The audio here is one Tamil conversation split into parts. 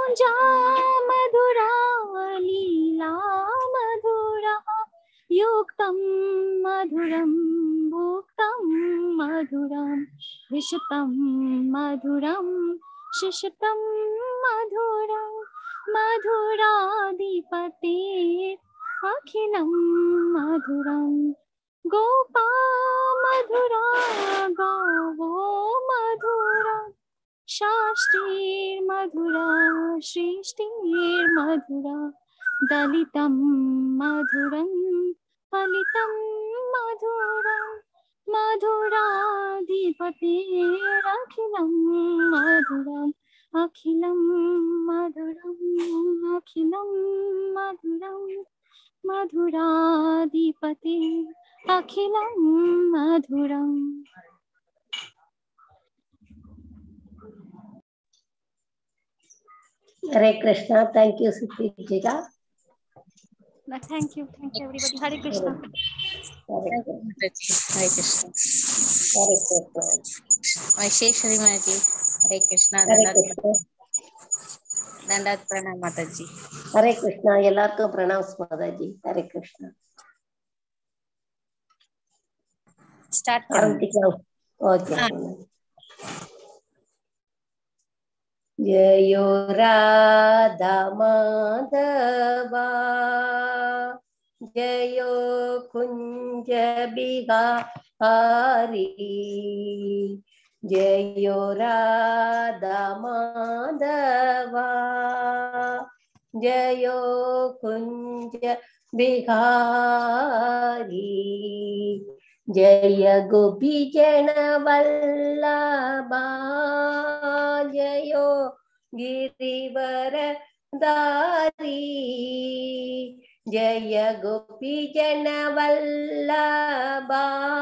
गुञ्जा मधुरा लीला मधुरा युक्तं मधुरं भुक्तं मधुरं विशतं मधुरं शिशतं मधुरं मधुराधिपते अखिलं मधुरं गोपा मधुरा गावो मधुरा शास्त्रीर्मधुरा सृष्टिर्मधुरा दलितं मधुरं फलितं मधुरं मधुराधिपतेरखिलं मधुरम् अखिलं मधुरम् अखिलं मधुरं मधुराधिपते अखिलं मधुरम् Hare Krishna thank you Supritika No, thank you. Thank you, everybody. Hare Krishna. Hare Krishna Hare Krishna Hare Krishna Vaisheshwari माता जी हरे कृष्णा हरे दंडात कृष्ण दंडात प्रणाम माता जी ஹரே கிருஷ்ணா எல்லாருக்கும் பிரணாம் மாதாஜி ஹரே கிருஷ்ணா ஸ்டார்ட் பண்ணுங்க ஆரம்பிக்கலாம் ஓகே ஆ. ஜயோ ராதா மாதவா ஜயோ குஞ்ச பிகாரி ஜயோ ராதா மாதவா ஜயோ குஞ்ச பிகாரி जय गोपी जन वल्लभा जयो गिरिवर दारी जय गोपी जन वल्लभा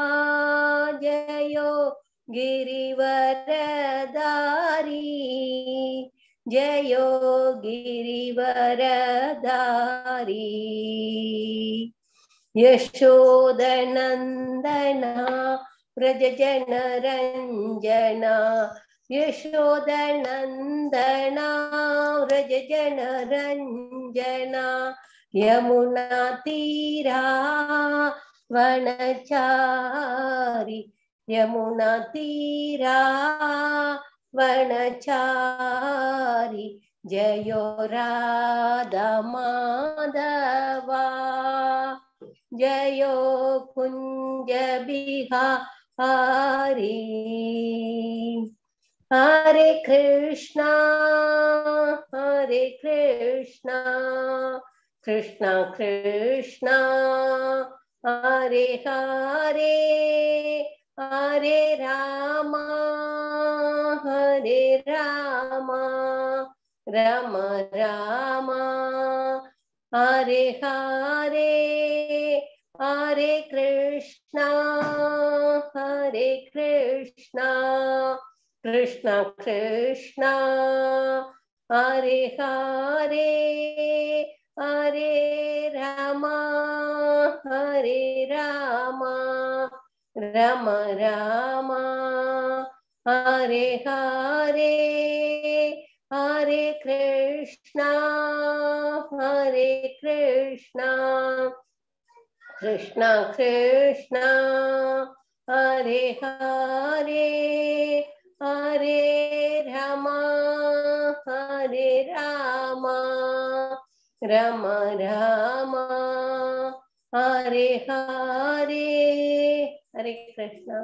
जयो गिरिवर दारी जयो गिरिवर दारी यशोदनन्दना व्रजजनरञ्जना यशोदनन्दना व्रजजनरञ्जना यमुनातीरा वनचारि यमुनातीरा वनचारि जयो राधा माधवा जयो कुञ्ज बिहारी हरे कृष्णा हरे कृष्णा कृष्णा कृष्णा हरे हरे हरे रामा हरे रामा राम रामा हरे हरे हरे कृष्णा हरे कृष्णा कृष्णा कृष्णा हरे हरे हरे रामा हरे रामा राम रामा हरे हरे हरे कृष्णा हरे कृष्णा कृष्णा कृष्णा हरे हरे हरे रामा हरे रामा राम रामा हरे हरे हरे कृष्णा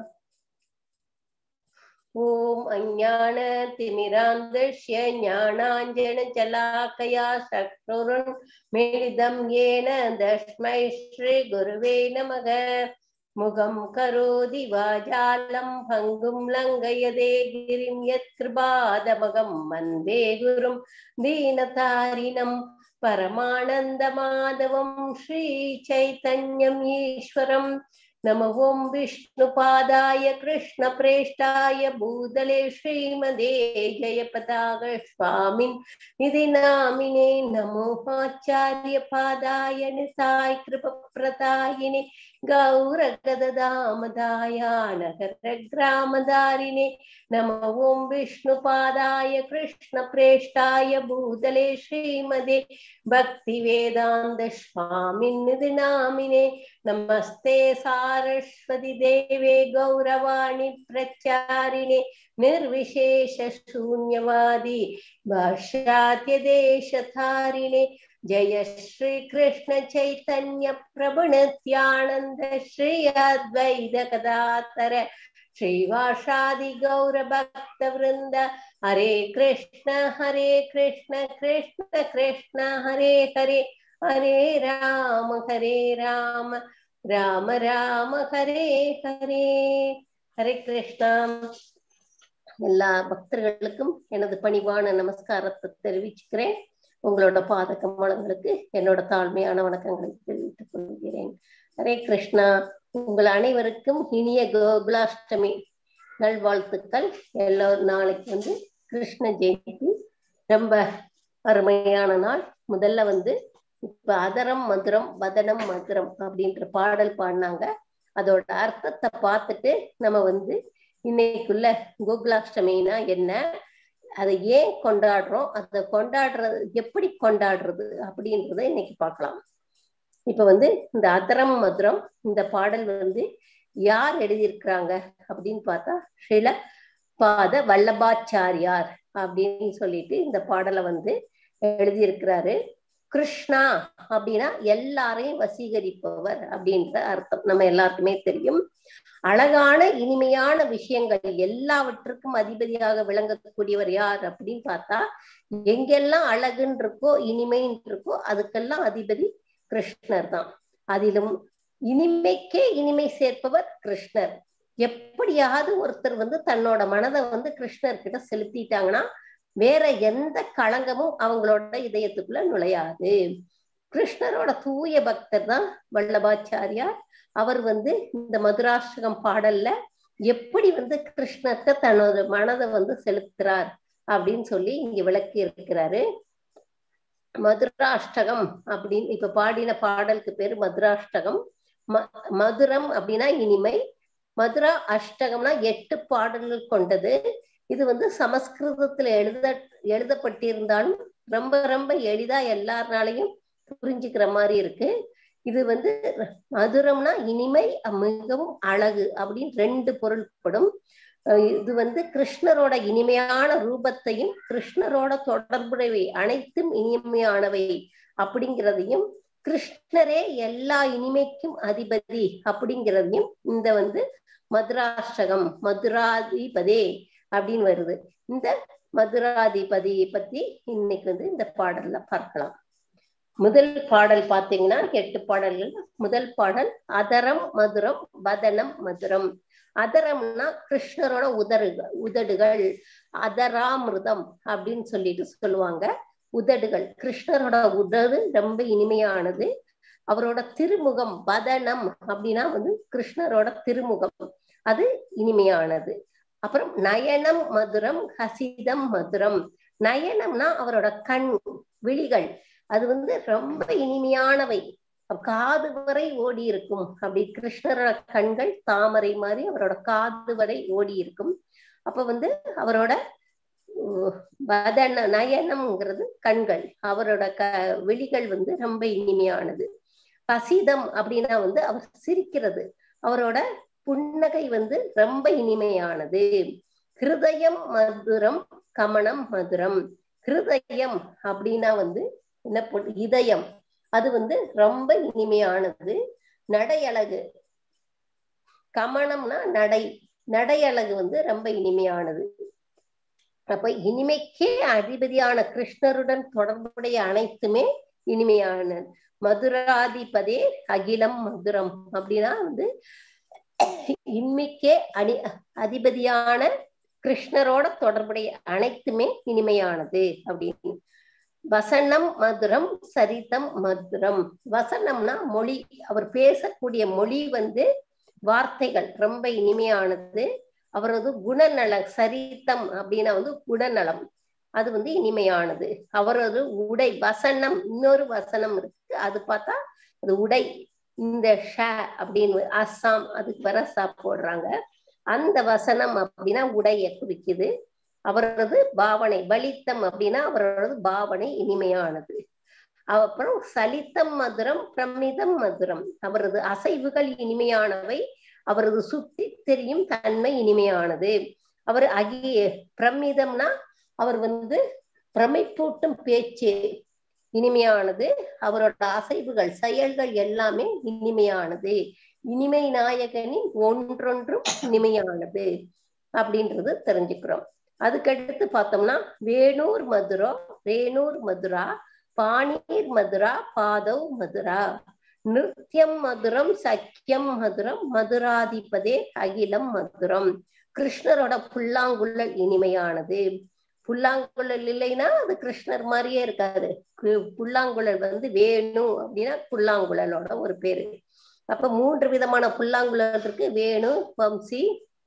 ॐ अज्ञानतिमिरान्धस्य ज्ञानाञ्जनशलाकया चक्षुरुन्मिलितं येन तस्मै श्रीगुरुवे नमः मुखं करोति वाचालं भङ्गुं लङ्घयते गिरिं यत्कृपादमगं वन्दे गुरुं दीनतारिणं परमानन्दमाधवं श्रीचैतन्यम् ईश्वरम् नमो ॐ विष्णुपादाय कृष्णप्रेष्ठाय भूतले श्रीमदे जयपताक स्वामिन् इति नामिने नमो आचार्यपादाय निसाय कृपप्रदायिने गौरगददामदाय नगरग्रामधारिणे नम ॐ विष्णुपादाय कृष्णप्रेष्ठाय भूतले श्रीमदे भक्तिवेदान्तस्वामिन्निधि नामिने नमस्ते सारस्वति देवे गौरवाणि प्रचारिणे निर्विशेषशून्यवादी भाष्यात्यदेशधारिणे जय श्रीकृष्ण चैतन्य प्रभुनित्यानन्द श्री अद्वैत कदातर श्रीवासादि गौरभक्तवृन्द हरे कृष्ण हरे कृष्ण कृष्ण कृष्ण हरे हरे हरे राम हरे राम ராம ராம ஹரே ஹரே ஹரே கிருஷ்ணா எல்லா பக்தர்களுக்கும் எனது பணிவான நமஸ்காரத்தை தெரிவிச்சுக்கிறேன் உங்களோட பாத கமலங்களுக்கு என்னோட தாழ்மையான வணக்கங்களை தெரிவித்துக் கொள்கிறேன் ஹரே கிருஷ்ணா உங்கள் அனைவருக்கும் இனிய கோகுலாஷ்டமி நல்வாழ்த்துக்கள் எல்லோரும் நாளைக்கு வந்து கிருஷ்ண ஜெயந்தி ரொம்ப அருமையான நாள் முதல்ல வந்து இப்ப அதரம் மதுரம் வதனம் மதுரம் அப்படின்ற பாடல் பாடினாங்க அதோட அர்த்தத்தை பார்த்துட்டு நம்ம வந்து இன்னைக்குள்ள கோகுலாஷ்டமினா என்ன அதை ஏன் கொண்டாடுறோம் அதை கொண்டாடுறது எப்படி கொண்டாடுறது அப்படின்றத இன்னைக்கு பார்க்கலாம் இப்ப வந்து இந்த அதரம் மதுரம் இந்த பாடல் வந்து யார் எழுதியிருக்கிறாங்க அப்படின்னு பார்த்தா ஸ்ரீல பாத வல்லபாச்சாரியார் அப்படின்னு சொல்லிட்டு இந்த பாடலை வந்து எழுதியிருக்கிறாரு கிருஷ்ணா அப்படின்னா எல்லாரையும் வசீகரிப்பவர் அப்படின்ற அர்த்தம் நம்ம எல்லாருக்குமே தெரியும் அழகான இனிமையான விஷயங்கள் எல்லாவற்றுக்கும் அதிபதியாக விளங்கக்கூடியவர் யார் அப்படின்னு பார்த்தா எங்கெல்லாம் அழகுன்னு இருக்கோ இனிமைன்னு இருக்கோ அதுக்கெல்லாம் அதிபதி கிருஷ்ணர் தான் அதிலும் இனிமைக்கே இனிமை சேர்ப்பவர் கிருஷ்ணர் எப்படியாவது ஒருத்தர் வந்து தன்னோட மனதை வந்து கிருஷ்ணர் கிட்ட செலுத்திட்டாங்கன்னா வேற எந்த களங்கமும் அவங்களோட இதயத்துக்குள்ள நுழையாது கிருஷ்ணரோட தூய பக்தர் தான் வல்லபாச்சாரியார் அவர் வந்து இந்த மதுராஷ்டகம் பாடல்ல எப்படி வந்து கிருஷ்ணத்தை தன்னோட மனதை வந்து செலுத்துறார் அப்படின்னு சொல்லி இங்க விளக்கி இருக்கிறாரு மதுராஷ்டகம் அப்படின்னு இப்ப பாடின பாடலுக்கு பேரு மதுராஷ்டகம் ம மதுரம் அப்படின்னா இனிமை மதுரா அஷ்டகம்னா எட்டு பாடல்கள் கொண்டது இது வந்து சமஸ்கிருதத்துல எழுத எழுதப்பட்டிருந்தாலும் ரொம்ப ரொம்ப எளிதா எல்லாருனாலையும் புரிஞ்சுக்கிற மாதிரி இருக்கு இது வந்து மதுரம்னா இனிமை மிகவும் அழகு அப்படின்னு ரெண்டு பொருள்படும் இது வந்து கிருஷ்ணரோட இனிமையான ரூபத்தையும் கிருஷ்ணரோட தொடர்புடையவை அனைத்தும் இனிமையானவை அப்படிங்கிறதையும் கிருஷ்ணரே எல்லா இனிமைக்கும் அதிபதி அப்படிங்கிறதையும் இந்த வந்து மதுராஷ்டகம் மதுராதிபதே அப்படின்னு வருது இந்த மதுராதிபதியை பத்தி இன்னைக்கு வந்து இந்த பாடல்ல பார்க்கலாம் முதல் பாடல் பாத்தீங்கன்னா எட்டு பாடல்கள் முதல் பாடல் அதரம் மதுரம் வதனம் மதுரம் அதரம்னா கிருஷ்ணரோட உதடுகள் உதடுகள் அதராமிருதம் அப்படின்னு சொல்லிட்டு சொல்லுவாங்க உதடுகள் கிருஷ்ணரோட உதடு ரொம்ப இனிமையானது அவரோட திருமுகம் வதனம் அப்படின்னா வந்து கிருஷ்ணரோட திருமுகம் அது இனிமையானது அப்புறம் நயனம் மதுரம் ஹசிதம் மதுரம் நயனம்னா அவரோட கண் விழிகள் அது வந்து ரொம்ப இனிமையானவை காது வரை ஓடி இருக்கும் அப்படி கிருஷ்ணரோட கண்கள் தாமரை மாதிரி அவரோட காது வரை ஓடி இருக்கும் அப்ப வந்து அவரோட வதன நயனம்ங்கிறது கண்கள் அவரோட க விழிகள் வந்து ரொம்ப இனிமையானது ஹசிதம் அப்படின்னா வந்து அவர் சிரிக்கிறது அவரோட புன்னகை வந்து ரொம்ப இனிமையானது ஹிருதயம் மதுரம் கமனம் மதுரம் ஹிருதயம் அப்படின்னா வந்து என்ன இதயம் அது வந்து ரொம்ப இனிமையானது நடையழகு கமனம்னா நடை நடையழகு வந்து ரொம்ப இனிமையானது அப்ப இனிமைக்கே அதிபதியான கிருஷ்ணருடன் தொடர்புடைய அனைத்துமே இனிமையான மதுராதிபதே அகிலம் மதுரம் அப்படின்னா வந்து இன்மைக்கே அணி அதிபதியான கிருஷ்ணரோட தொடர்புடைய அனைத்துமே இனிமையானது அப்படின்னு வசனம் மதுரம் சரிதம் மதுரம் வசனம்னா மொழி அவர் பேசக்கூடிய மொழி வந்து வார்த்தைகள் ரொம்ப இனிமையானது அவரது குணநலம் சரித்தம் அப்படின்னா வந்து குணநலம் அது வந்து இனிமையானது அவரது உடை வசனம் இன்னொரு வசனம் இருக்கு அது பார்த்தா அது உடை இந்த ஷ அப்படின்னு அஸ்ஸாம் அதுக்கு வர சா போடுறாங்க அந்த வசனம் அப்படின்னா உடைய குறிக்குது அவரது பாவனை பலித்தம் அப்படின்னா அவரது பாவனை இனிமையானது அப்புறம் சலித்தம் மதுரம் பிரமிதம் மதுரம் அவரது அசைவுகள் இனிமையானவை அவரது சுட்டி தெரியும் தன்மை இனிமையானது அவர் அகிய பிரமிதம்னா அவர் வந்து பிரமைப்பூட்டும் பேச்சு இனிமையானது அவரோட அசைவுகள் செயல்கள் எல்லாமே இனிமையானது இனிமை நாயகனின் ஒன்றொன்றும் இனிமையானது அப்படின்றது தெரிஞ்சுக்கிறோம் அதுக்கடுத்து பார்த்தோம்னா வேணூர் மதுரா ரேணூர் மதுரா பாணீர் மதுரா பாதவ் மதுரா நிருத்தியம் மதுரம் சக்கியம் மதுரம் மதுராதிபதே அகிலம் மதுரம் கிருஷ்ணரோட புல்லாங்குழல் இனிமையானது புல்லாங்குழல் இல்லைன்னா அது கிருஷ்ணர் மாதிரியே இருக்காது புல்லாங்குழல் வந்து வேணு அப்படின்னா புல்லாங்குழலோட ஒரு பேரு அப்ப மூன்று விதமான புல்லாங்குழல் இருக்கு வேணு வம்சி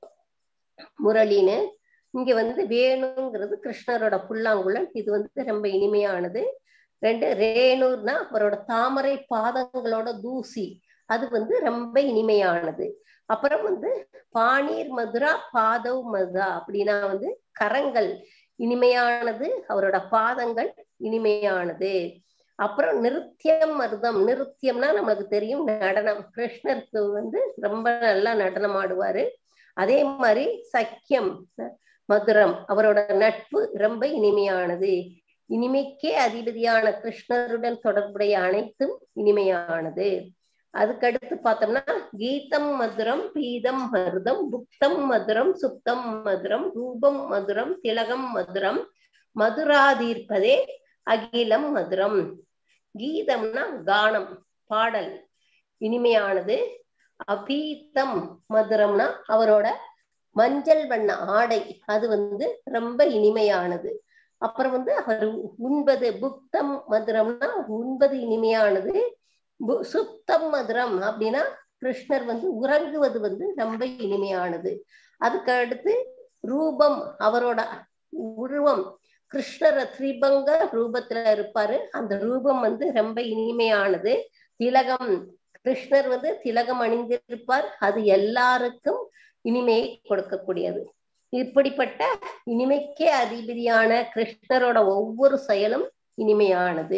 முரளின்னு இங்க வந்து வேணுங்கிறது கிருஷ்ணரோட புல்லாங்குழல் இது வந்து ரொம்ப இனிமையானது ரெண்டு ரேணுர்னா அவரோட தாமரை பாதங்களோட தூசி அது வந்து ரொம்ப இனிமையானது அப்புறம் வந்து பானீர் மதுரா பாதவ் மதுரா அப்படின்னா வந்து கரங்கள் இனிமையானது அவரோட பாதங்கள் இனிமையானது அப்புறம் நிருத்தியம் மருதம் நிருத்தியம்னா நம்மளுக்கு தெரியும் நடனம் கிருஷ்ணருக்கு வந்து ரொம்ப நல்லா நடனம் ஆடுவாரு அதே மாதிரி சக்கியம் மதுரம் அவரோட நட்பு ரொம்ப இனிமையானது இனிமைக்கே அதிபதியான கிருஷ்ணருடன் தொடர்புடைய அனைத்தும் இனிமையானது அதுக்கடுத்து பார்த்தோம்னா கீதம் மதுரம் பீதம் மருதம் புக்தம் மதுரம் சுத்தம் மதுரம் ரூபம் மதுரம் திலகம் மதுரம் மதுராதீர்ப்பதே அகிலம் மதுரம் கீதம்னா கானம் பாடல் இனிமையானது அபீத்தம் மதுரம்னா அவரோட மஞ்சள் வண்ண ஆடை அது வந்து ரொம்ப இனிமையானது அப்புறம் வந்து அவர் உண்பது புக்தம் மதுரம்னா உண்பது இனிமையானது சுத்தம் மதுரம் அப்படின்னா கிருஷ்ணர் வந்து உறங்குவது வந்து ரொம்ப இனிமையானது அதுக்கு அடுத்து ரூபம் அவரோட உருவம் கிருஷ்ணர் திரிபங்க ரூபத்துல இருப்பாரு அந்த ரூபம் வந்து ரொம்ப இனிமையானது திலகம் கிருஷ்ணர் வந்து திலகம் அணிந்திருப்பார் அது எல்லாருக்கும் இனிமையை கொடுக்கக்கூடியது இப்படிப்பட்ட இனிமைக்கே அதிபதியான கிருஷ்ணரோட ஒவ்வொரு செயலும் இனிமையானது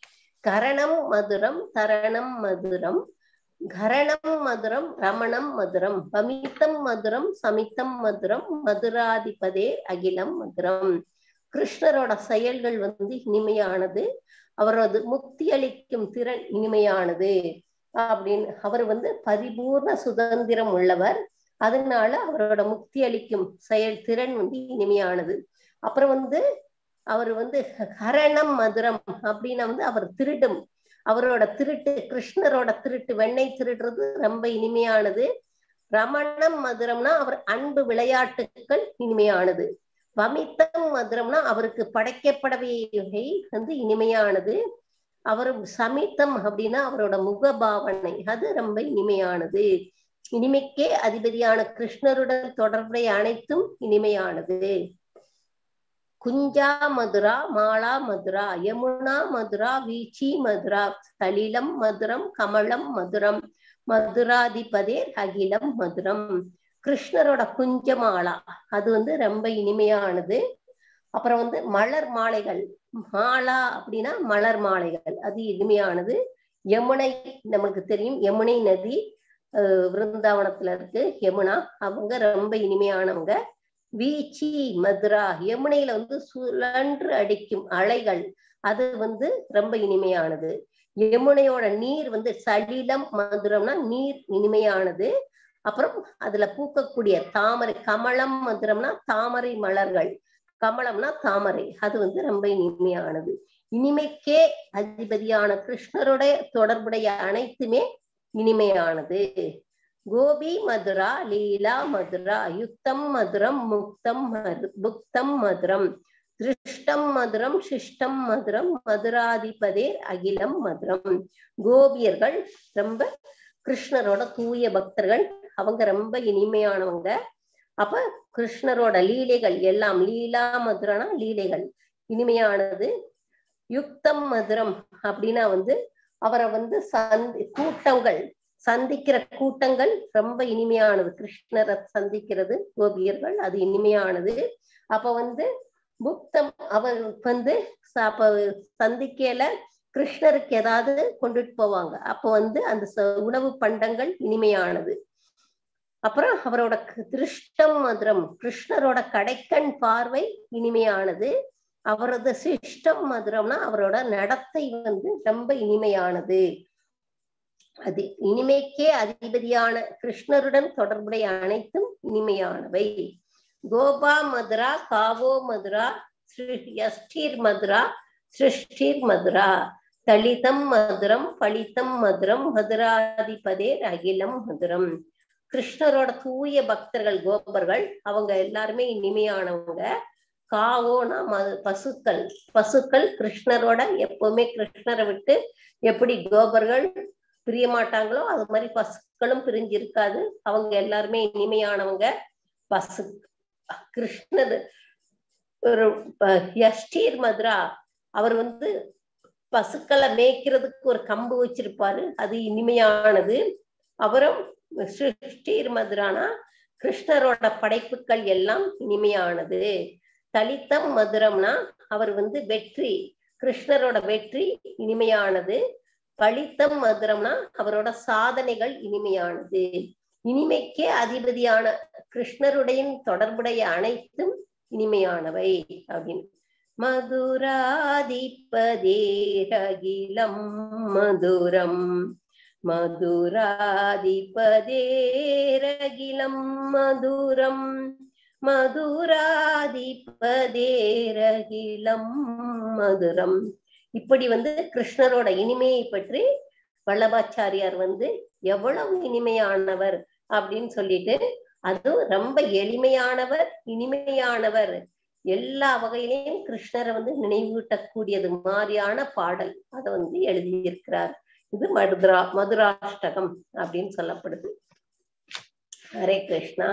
கரணம் மதுரம் தரணம் மதுரம் கரணம் மதுரம் ரமணம் மதுரம் பமித்தம் மதுரம் சமித்தம் மதுரம் மதுராதிபதே அகிலம் மதுரம் கிருஷ்ணரோட செயல்கள் வந்து இனிமையானது அவரது முக்தி அளிக்கும் திறன் இனிமையானது அப்படின்னு அவர் வந்து பரிபூர்ண சுதந்திரம் உள்ளவர் அதனால அவரோட முக்தி அளிக்கும் செயல் திறன் வந்து இனிமையானது அப்புறம் வந்து அவர் வந்து கரணம் மதுரம் அப்படின்னா வந்து அவர் திருடும் அவரோட திருட்டு கிருஷ்ணரோட திருட்டு வெண்ணெய் திருடுறது ரொம்ப இனிமையானது ரமணம் மதுரம்னா அவர் அன்பு விளையாட்டுகள் இனிமையானது வமித்தம் மதுரம்னா அவருக்கு படைக்கப்படவை வந்து இனிமையானது அவர் சமித்தம் அப்படின்னா அவரோட முகபாவனை அது ரொம்ப இனிமையானது இனிமைக்கே அதிபதியான கிருஷ்ணருடன் தொடர்புடைய அனைத்தும் இனிமையானது குஞ்சா மதுரா மாலா மதுரா யமுனா மதுரா வீச்சி மதுரா சலிலம் மதுரம் கமலம் மதுரம் மதுராதிபதே அகிலம் மதுரம் கிருஷ்ணரோட குஞ்ச மாலா அது வந்து ரொம்ப இனிமையானது அப்புறம் வந்து மலர் மாலைகள் மாலா அப்படின்னா மலர் மாலைகள் அது இனிமையானது யமுனை நமக்கு தெரியும் யமுனை நதி விருந்தாவனத்துல இருக்கு யமுனா அவங்க ரொம்ப இனிமையானவங்க வீச்சி மதுரா யமுனையில வந்து சுழன்று அடிக்கும் அலைகள் அது வந்து ரொம்ப இனிமையானது யமுனையோட நீர் வந்து சலிலம் மதுரம்னா நீர் இனிமையானது அப்புறம் அதுல பூக்கக்கூடிய தாமரை கமலம் மதுரம்னா தாமரை மலர்கள் கமலம்னா தாமரை அது வந்து ரொம்ப இனிமையானது இனிமைக்கே அதிபதியான கிருஷ்ணருடைய தொடர்புடைய அனைத்துமே இனிமையானது கோபி மதுரா லீலா மதுரா யுக்தம் மதுரம் முக்தம் மது புக்தம் மதுரம் திருஷ்டம் மதுரம் சிஷ்டம் மதுரம் மதுராதிபதே அகிலம் மதுரம் கோபியர்கள் ரொம்ப கிருஷ்ணரோட தூய பக்தர்கள் அவங்க ரொம்ப இனிமையானவங்க அப்ப கிருஷ்ணரோட லீலைகள் எல்லாம் லீலா மதுரனா லீலைகள் இனிமையானது யுக்தம் மதுரம் அப்படின்னா வந்து அவரை வந்து சந்தி கூட்டங்கள் சந்திக்கிற கூட்டங்கள் ரொம்ப இனிமையானது கிருஷ்ணரை சந்திக்கிறது கோபியர்கள் அது இனிமையானது அப்ப வந்து புக்தம் அவர் வந்து ச- அப்ப சந்திக்கல கிருஷ்ணருக்கு ஏதாவது கொண்டுட்டு போவாங்க அப்ப வந்து அந்த ச- உணவு பண்டங்கள் இனிமையானது அப்புறம் அவரோட க- திருஷ்டம் மதுரம் கிருஷ்ணரோட கடைக்கண் பார்வை இனிமையானது அவரது சிஷ்டம் மதுரம்னா அவரோட நடத்தை வந்து ரொம்ப இனிமையானது அது இனிமைக்கே அதிபதியான கிருஷ்ணருடன் தொடர்புடைய அனைத்தும் இனிமையானவை கோபா மதுரா காவோ மதுரா யஷ்டீர் மதுரா சிருஷ்டிர் மதுரா தலிதம் மதுரம் பலிதம் மதுரம் மதுராதிபதே அகிலம் மதுரம் கிருஷ்ணரோட தூய பக்தர்கள் கோபர்கள் அவங்க எல்லாருமே இனிமையானவங்க காவோனா ம- பசுக்கள் பசுக்கள் கிருஷ்ணரோட எப்பவுமே கிருஷ்ணரை விட்டு எப்படி கோபர்கள் பிரிய மாட்டாங்களோ அது மாதிரி பசுக்களும் பிரிஞ்சு இருக்காது அவங்க எல்லாருமே இனிமையானவங்க பசு கிருஷ்ணர் ஒரு ப- யஷ்டீர் மதுரா அவர் வந்து பசுக்களை மேய்க்கிறதுக்கு ஒரு கம்பு வச்சிருப்பாரு அது இனிமையானது அவரும் சிருஷ்டீர் மதுரானா கிருஷ்ணரோட படைப்புகள் எல்லாம் இனிமையானது தலித்தம் மதுரம்னா அவர் வந்து வெற்றி கிருஷ்ணரோட வெற்றி இனிமையானது பலித்தம் மதுரம்னா அவரோட சாதனைகள் இனிமையானது இனிமைக்கே அதிபதியான கிருஷ்ணருடைய தொடர்புடைய அனைத்தும் இனிமையானவை அப்படின்னு மதுராதிபதேரகிலம் மதுரம் மதுராதிபதேரகிலம் மதுரம் மதுராதிபதேரகிலம் மதுரம் இப்படி வந்து கிருஷ்ணரோட இனிமையை பற்றி வல்லபாச்சாரியார் வந்து எவ்வளவு இனிமையானவர் அப்படின்னு சொல்லிட்டு அதுவும் ரொம்ப எளிமையானவர் இனிமையானவர் எல்லா வகையிலையும் கிருஷ்ணரை வந்து நினைவூட்டக்கூடியது மாதிரியான பாடல் அதை வந்து எழுதியிருக்கிறார் இது மதுரா மதுராஷ்டகம் அப்படின்னு சொல்லப்படுது ஹரே கிருஷ்ணா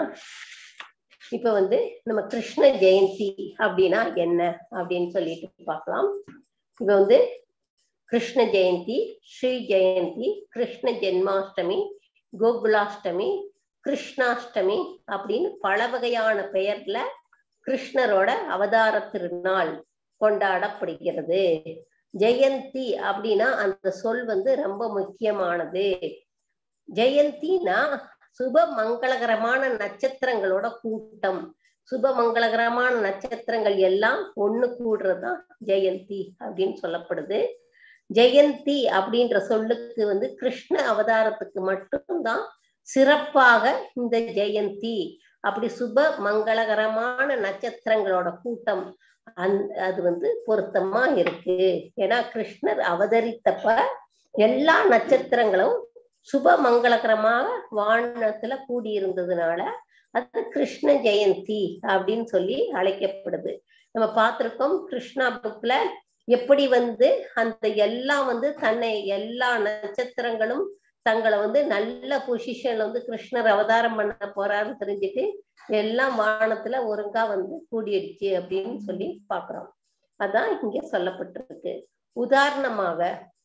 இப்ப வந்து நம்ம கிருஷ்ண ஜெயந்தி அப்படின்னா என்ன அப்படின்னு சொல்லிட்டு பார்க்கலாம் இப்ப வந்து கிருஷ்ண ஜெயந்தி ஸ்ரீ ஜெயந்தி கிருஷ்ண ஜென்மாஷ்டமி கோகுலாஷ்டமி கிருஷ்ணாஷ்டமி அப்படின்னு பல வகையான பெயர்ல கிருஷ்ணரோட அவதார திருநாள் கொண்டாடப்படுகிறது ஜெயந்தி அப்படின்னா அந்த சொல் வந்து ரொம்ப முக்கியமானது ஜெயந்தினா சுப மங்களகரமான நட்சத்திரங்களோட கூட்டம் சுப மங்களகரமான நட்சத்திரங்கள் எல்லாம் ஒண்ணு கூடுறதுதான் ஜெயந்தி அப்படின்னு சொல்லப்படுது ஜெயந்தி அப்படின்ற சொல்லுக்கு வந்து கிருஷ்ண அவதாரத்துக்கு மட்டும்தான் சிறப்பாக இந்த ஜெயந்தி அப்படி சுப மங்களகரமான நட்சத்திரங்களோட கூட்டம் அந் அது வந்து பொருத்தமா இருக்கு ஏன்னா கிருஷ்ணர் அவதரித்தப்ப எல்லா நட்சத்திரங்களும் சுப மங்களகரமாக வானத்துல கூடியிருந்ததுனால அது கிருஷ்ண ஜெயந்தி அப்படின்னு சொல்லி அழைக்கப்படுது நம்ம பார்த்திருக்கோம் கிருஷ்ணா புக்ல எப்படி வந்து அந்த எல்லாம் வந்து தன்னை எல்லா நட்சத்திரங்களும் தங்களை வந்து நல்ல பொசிஷன்ல வந்து கிருஷ்ணர் அவதாரம் பண்ண போறாருன்னு தெரிஞ்சுட்டு எல்லாம் வானத்துல ஒருங்கா வந்து கூடிடுச்சு அப்படின்னு சொல்லி பாக்குறோம் அதான் இங்க சொல்லப்பட்டிருக்கு உதாரணமாக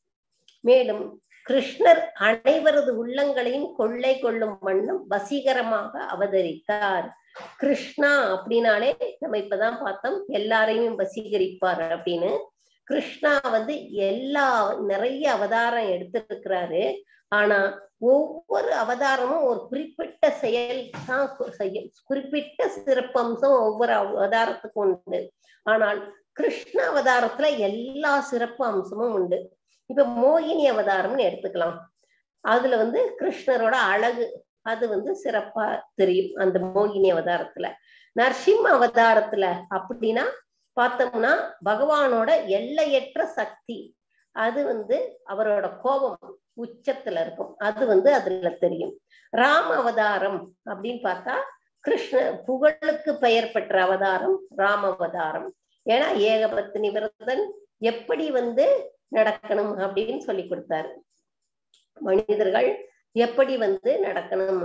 மேலும் கிருஷ்ணர் அனைவரது உள்ளங்களையும் கொள்ளை கொள்ளும் வண்ணம் வசீகரமாக அவதரித்தார் கிருஷ்ணா அப்படின்னாலே நம்ம இப்பதான் பார்த்தோம் எல்லாரையும் வசீகரிப்பார் அப்படின்னு கிருஷ்ணா வந்து எல்லா நிறைய அவதாரம் எடுத்திருக்கிறாரு ஆனா ஒவ்வொரு அவதாரமும் ஒரு குறிப்பிட்ட செயல் தான் செய்ய குறிப்பிட்ட சிறப்பம்சம் ஒவ்வொரு அவதாரத்துக்கும் உண்டு ஆனால் கிருஷ்ண அவதாரத்துல எல்லா சிறப்பு அம்சமும் உண்டு இப்ப மோகினி அவதாரம்னு எடுத்துக்கலாம் அதுல வந்து கிருஷ்ணரோட அழகு அது வந்து சிறப்பா தெரியும் அந்த மோகினி அவதாரத்துல நரசிம்ம அவதாரத்துல அப்படின்னா பார்த்தோம்னா பகவானோட எல்லையற்ற சக்தி அது வந்து அவரோட கோபம் உச்சத்துல இருக்கும் அது வந்து அதுல தெரியும் ராம அவதாரம் அப்படின்னு பார்த்தா கிருஷ்ண புகழுக்கு பெயர் பெற்ற அவதாரம் ராம அவதாரம் ஏன்னா ஏகபத்தினி விரதன் எப்படி வந்து நடக்கணும் அப்படின்னு சொல்லி கொடுத்தாரு மனிதர்கள் எப்படி வந்து நடக்கணும்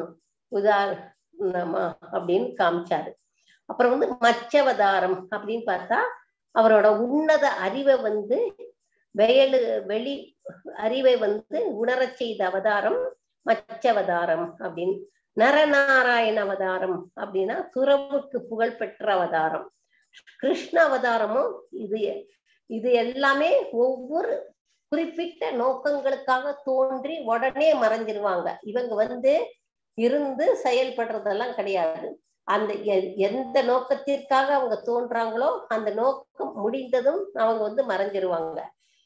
உதாரணமா அப்படின்னு காமிச்சாரு அப்புறம் வந்து மச்சவதாரம் அப்படின்னு பார்த்தா அவரோட உன்னத அறிவை வந்து வெயலு வெளி அறிவை வந்து உணரச் செய்த அவதாரம் மச்சவதாரம் அப்படின்னு நரநாராயண அவதாரம் அப்படின்னா துறவுக்கு புகழ் பெற்ற அவதாரம் கிருஷ்ண அவதாரமும் இது இது எல்லாமே ஒவ்வொரு குறிப்பிட்ட நோக்கங்களுக்காக தோன்றி உடனே மறைஞ்சிருவாங்க இவங்க வந்து இருந்து செயல்படுறதெல்லாம் கிடையாது அந்த எ- எந்த நோக்கத்திற்காக அவங்க தோன்றாங்களோ அந்த நோக்கம் முடிந்ததும் அவங்க வந்து மறைஞ்சிருவாங்க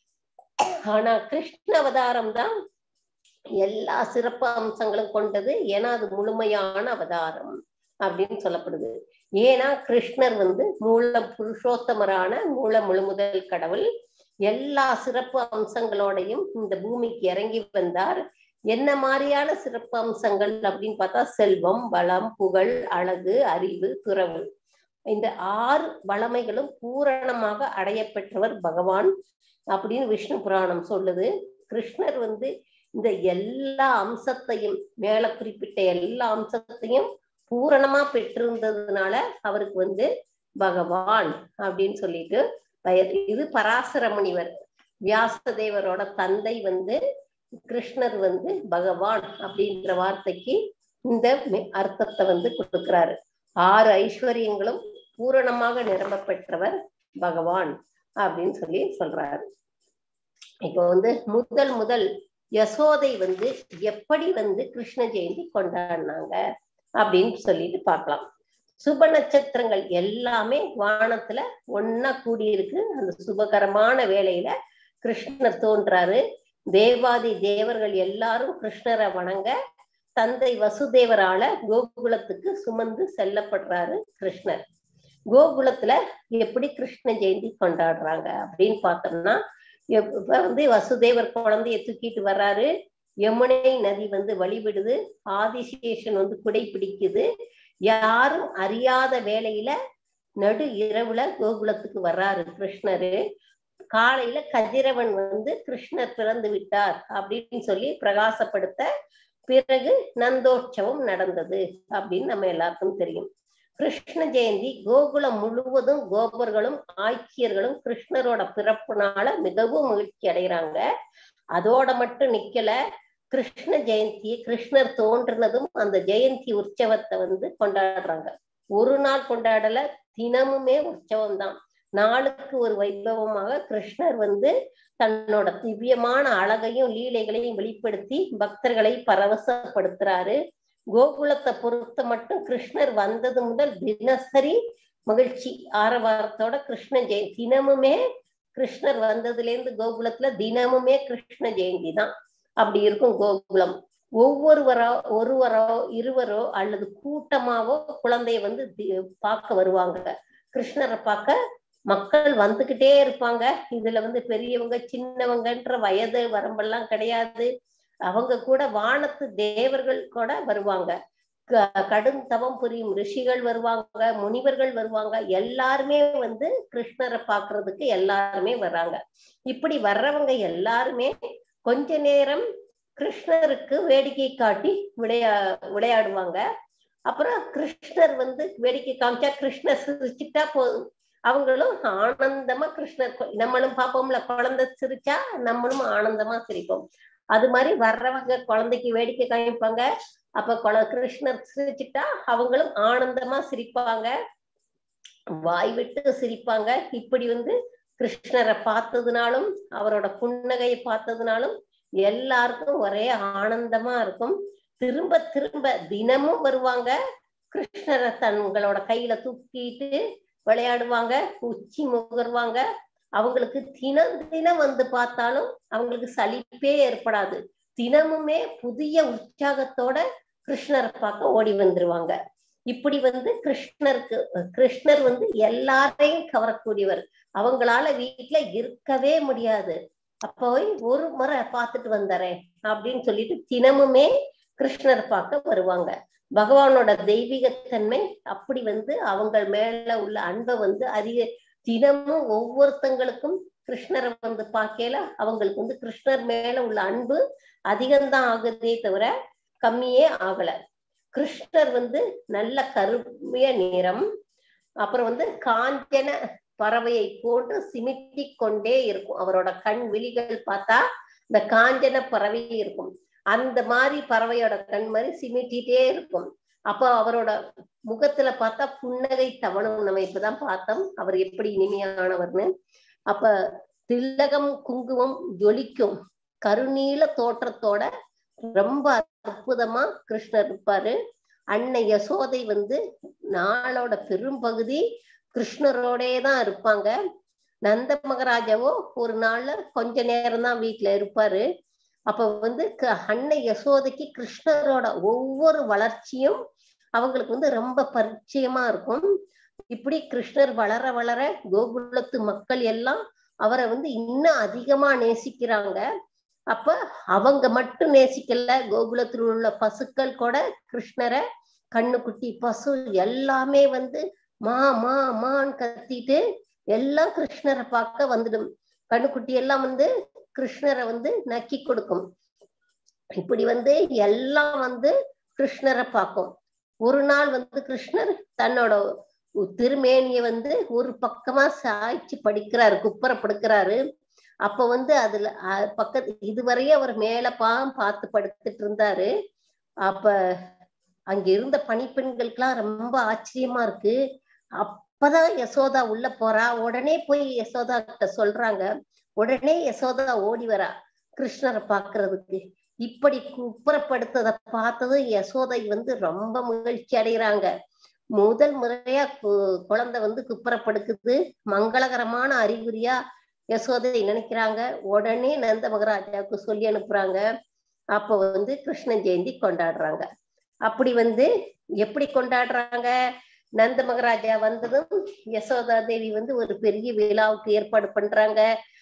ஆனா கிருஷ்ண அவதாரம் தான் எல்லா சிறப்பு அம்சங்களும் கொண்டது ஏன்னா அது முழுமையான அவதாரம் அப்படின்னு சொல்லப்படுது ஏன்னா கிருஷ்ணர் வந்து மூல புருஷோத்தமரான மூல முழுமுதல் கடவுள் எல்லா சிறப்பு அம்சங்களோடையும் இந்த பூமிக்கு இறங்கி வந்தார் என்ன மாதிரியான சிறப்பு அம்சங்கள் அப்படின்னு பார்த்தா செல்வம் வளம் புகழ் அழகு அறிவு துறவு இந்த ஆறு வளமைகளும் பூரணமாக அடைய பெற்றவர் பகவான் அப்படின்னு விஷ்ணு புராணம் சொல்லுது கிருஷ்ணர் வந்து இந்த எல்லா அம்சத்தையும் மேல குறிப்பிட்ட எல்லா அம்சத்தையும் பூரணமா பெற்றிருந்ததுனால அவருக்கு வந்து பகவான் அப்படின்னு சொல்லிட்டு பெயர் இது பராசர முனிவர் வியாசதேவரோட தந்தை வந்து கிருஷ்ணர் வந்து பகவான் அப்படின்ற வார்த்தைக்கு இந்த மெ- அர்த்தத்தை வந்து கொடுக்கிறாரு ஆறு ஐஸ்வர்யங்களும் பூரணமாக நிரம்ப பெற்றவர் பகவான் அப்படின்னு சொல்லி சொல்றாரு இப்போ வந்து முதல் முதல் யசோதை வந்து எப்படி வந்து கிருஷ்ண ஜெயந்தி கொண்டாடினாங்க அப்படின்னு சொல்லிட்டு பார்க்கலாம் சுப நட்சத்திரங்கள் எல்லாமே வானத்துல ஒன்னா கூடியிருக்கு அந்த சுபகரமான வேளையில கிருஷ்ணர் தோன்றாரு தேவாதி தேவர்கள் எல்லாரும் கிருஷ்ணரை வணங்க தந்தை வசுதேவரால கோகுலத்துக்கு சுமந்து செல்லப்படுறாரு கிருஷ்ணர் கோகுலத்துல எப்படி கிருஷ்ண ஜெயந்தி கொண்டாடுறாங்க அப்படின்னு பார்த்தோம்னா இப்ப வந்து வசுதேவர் குழந்தைய தூக்கிட்டு வர்றாரு யமுனை நதி வந்து வழிவிடுது ஆதிசேஷன் வந்து குடை பிடிக்குது யாரும் அறியாத வேளையில நடு இரவுல கோகுலத்துக்கு வர்றாரு கிருஷ்ணரு காலையில கதிரவன் வந்து கிருஷ்ணர் பிறந்து விட்டார் அப்படின்னு சொல்லி பிரகாசப்படுத்த பிறகு நந்தோற்சவம் நடந்தது அப்படின்னு நம்ம எல்லாருக்கும் தெரியும் கிருஷ்ண ஜெயந்தி கோகுலம் முழுவதும் கோபர்களும் ஆய்ச்சியர்களும் கிருஷ்ணரோட பிறப்புனால மிகவும் மகிழ்ச்சி அடைகிறாங்க அதோட மட்டும் நிக்கல கிருஷ்ண ஜெயந்தி கிருஷ்ணர் தோன்றினதும் அந்த ஜெயந்தி உற்சவத்தை வந்து கொண்டாடுறாங்க ஒரு நாள் கொண்டாடல தினமுமே உற்சவம் தான் நாளுக்கு ஒரு வைபவமாக கிருஷ்ணர் வந்து தன்னோட திவ்யமான அழகையும் லீலைகளையும் வெளிப்படுத்தி பக்தர்களை பரவசப்படுத்துறாரு கோகுலத்தை பொறுத்த மட்டும் கிருஷ்ணர் வந்தது முதல் தினசரி மகிழ்ச்சி ஆரவாரத்தோட கிருஷ்ண ஜெயந்தி தினமுமே கிருஷ்ணர் வந்ததுல இருந்து கோகுலத்துல தினமுமே கிருஷ்ண ஜெயந்தி தான் அப்படி இருக்கும் கோகுலம் ஒவ்வொருவரோ ஒருவரோ இருவரோ அல்லது கூட்டமாவோ குழந்தைய வந்து தி- பார்க்க வருவாங்க கிருஷ்ணரை பார்க்க மக்கள் வந்துகிட்டே இருப்பாங்க இதுல வந்து பெரியவங்க சின்னவங்கன்ற வயது வரம்பெல்லாம் கிடையாது அவங்க கூட வானத்து தேவர்கள் கூட வருவாங்க க- கடும் தவம் புரியும் ரிஷிகள் வருவாங்க முனிவர்கள் வருவாங்க எல்லாருமே வந்து கிருஷ்ணரை பார்க்கிறதுக்கு எல்லாருமே வர்றாங்க இப்படி வர்றவங்க எல்லாருமே கொஞ்ச நேரம் கிருஷ்ணருக்கு வேடிக்கை காட்டி விளையா விளையாடுவாங்க அப்புறம் கிருஷ்ணர் வந்து வேடிக்கை காமிச்சா கிருஷ்ணர் சிரிச்சுட்டா போதும் அவங்களும் ஆனந்தமா கிருஷ்ணர் கொ- நம்மளும் பார்ப்போம்ல குழந்தை சிரிச்சா நம்மளும் ஆனந்தமா சிரிப்போம் அது மாதிரி வர்றவங்க குழந்தைக்கு வேடிக்கை காமிப்பாங்க அப்ப குழ கிருஷ்ணர் சிரிச்சுட்டா அவங்களும் ஆனந்தமா சிரிப்பாங்க வாய் விட்டு சிரிப்பாங்க இப்படி வந்து கிருஷ்ணரை பார்த்ததுனாலும் அவரோட புன்னகையை பார்த்ததுனாலும் எல்லாருக்கும் ஒரே ஆனந்தமா இருக்கும் திரும்ப திரும்ப தினமும் வருவாங்க கிருஷ்ணரை தங்களோட கையில தூக்கிட்டு விளையாடுவாங்க உச்சி முகர்வாங்க அவங்களுக்கு தினம் தினம் வந்து பார்த்தாலும் அவங்களுக்கு சலிப்பே ஏற்படாது தினமுமே புதிய உற்சாகத்தோட கிருஷ்ணரை பார்க்க ஓடி வந்துருவாங்க இப்படி வந்து கிருஷ்ணருக்கு கிருஷ்ணர் வந்து எல்லாரையும் கவரக்கூடியவர் அவங்களால வீட்டுல இருக்கவே முடியாது அப்ப போய் ஒரு முறை பார்த்துட்டு வந்தறேன் அப்படின்னு சொல்லிட்டு தினமுமே கிருஷ்ணர் பார்க்க வருவாங்க பகவானோட தெய்வீகத்தன்மை அப்படி வந்து அவங்க மேல உள்ள அன்பை வந்து அதிக தினமும் ஒவ்வொருத்தங்களுக்கும் கிருஷ்ணரை வந்து பார்க்கல அவங்களுக்கு வந்து கிருஷ்ணர் மேல உள்ள அன்பு அதிகம்தான் ஆகுதே தவிர கம்மியே ஆகல கிருஷ்ணர் வந்து நல்ல கருமைய நிறம் அப்புறம் வந்து காஞ்சன பறவையை போன்று சிமிட்டிக் கொண்டே இருக்கும் அவரோட கண் விழிகள் பார்த்தா இந்த காஞ்சன பறவை இருக்கும் அந்த மாதிரி பறவையோட கண் மாதிரி சிமிட்டிட்டே இருக்கும் அப்போ அவரோட முகத்துல பார்த்தா புன்னகை தவணும் நம்ம இப்பதான் பார்த்தோம் அவர் எப்படி இனிமையானவர்னு அப்ப திலகம் குங்குமம் ஜொலிக்கும் கருநீல தோற்றத்தோட ரொம்ப அற்புதமா கிருஷ்ணர் இருப்பாரு அன்னை யசோதை வந்து நாளோட பெரும்பகுதி கிருஷ்ணரோடே தான் இருப்பாங்க நந்த மகராஜாவோ ஒரு நாள்ல கொஞ்ச நேரம் தான் வீட்டுல இருப்பாரு அப்ப வந்து க- அன்னை யசோதைக்கு கிருஷ்ணரோட ஒவ்வொரு வளர்ச்சியும் அவங்களுக்கு வந்து ரொம்ப பரிச்சயமா இருக்கும் இப்படி கிருஷ்ணர் வளர வளர கோகுலத்து மக்கள் எல்லாம் அவரை வந்து இன்னும் அதிகமா நேசிக்கிறாங்க அப்ப அவங்க மட்டும் நேசிக்கல கோகுலத்தில் உள்ள பசுக்கள் கூட கிருஷ்ணரை கண்ணுக்குட்டி பசு எல்லாமே வந்து மா மா மான்னு கத்திட்டு எல்லாம் கிருஷ்ணரை பார்க்க வந்துடும் கண்ணுக்குட்டி எல்லாம் வந்து கிருஷ்ணரை வந்து நக்கி கொடுக்கும் இப்படி வந்து எல்லாம் வந்து கிருஷ்ணரை பார்க்கும் ஒரு நாள் வந்து கிருஷ்ணர் தன்னோட திருமேனிய வந்து ஒரு பக்கமா சாய்ச்சி படிக்கிறாரு குப்பரை படுக்கிறாரு அப்ப வந்து அதுல அஹ், பக்கத்து இதுவரையும் அவர் மேல பாம் பார்த்து படுத்துட்டு இருந்தாரு அப்ப அங்க இருந்த பணிப்பெண்களுக்கெல்லாம் ரொம்ப ஆச்சரியமா இருக்கு அப்பதான் யசோதா உள்ள போறா உடனே போய் யசோதா கிட்ட சொல்றாங்க உடனே யசோதா ஓடி வரா கிருஷ்ணரை பாக்குறதுக்கு இப்படி குப்புறப்படுத்ததை பார்த்ததும் யசோதை வந்து ரொம்ப மகிழ்ச்சி அடைகிறாங்க முதல் முறையா கு- குழந்தை வந்து குப்புறப்படுக்குது மங்களகரமான அறிகுறியா யசோதை நினைக்கிறாங்க உடனே நந்த மகராஜாவுக்கு சொல்லி அனுப்புறாங்க அப்ப வந்து கிருஷ்ண ஜெயந்தி கொண்டாடுறாங்க அப்படி வந்து எப்படி கொண்டாடுறாங்க நந்த மகராஜா வந்ததும் யசோதா தேவி வந்து ஒரு பெரிய விழாவுக்கு ஏற்பாடு பண்றாங்க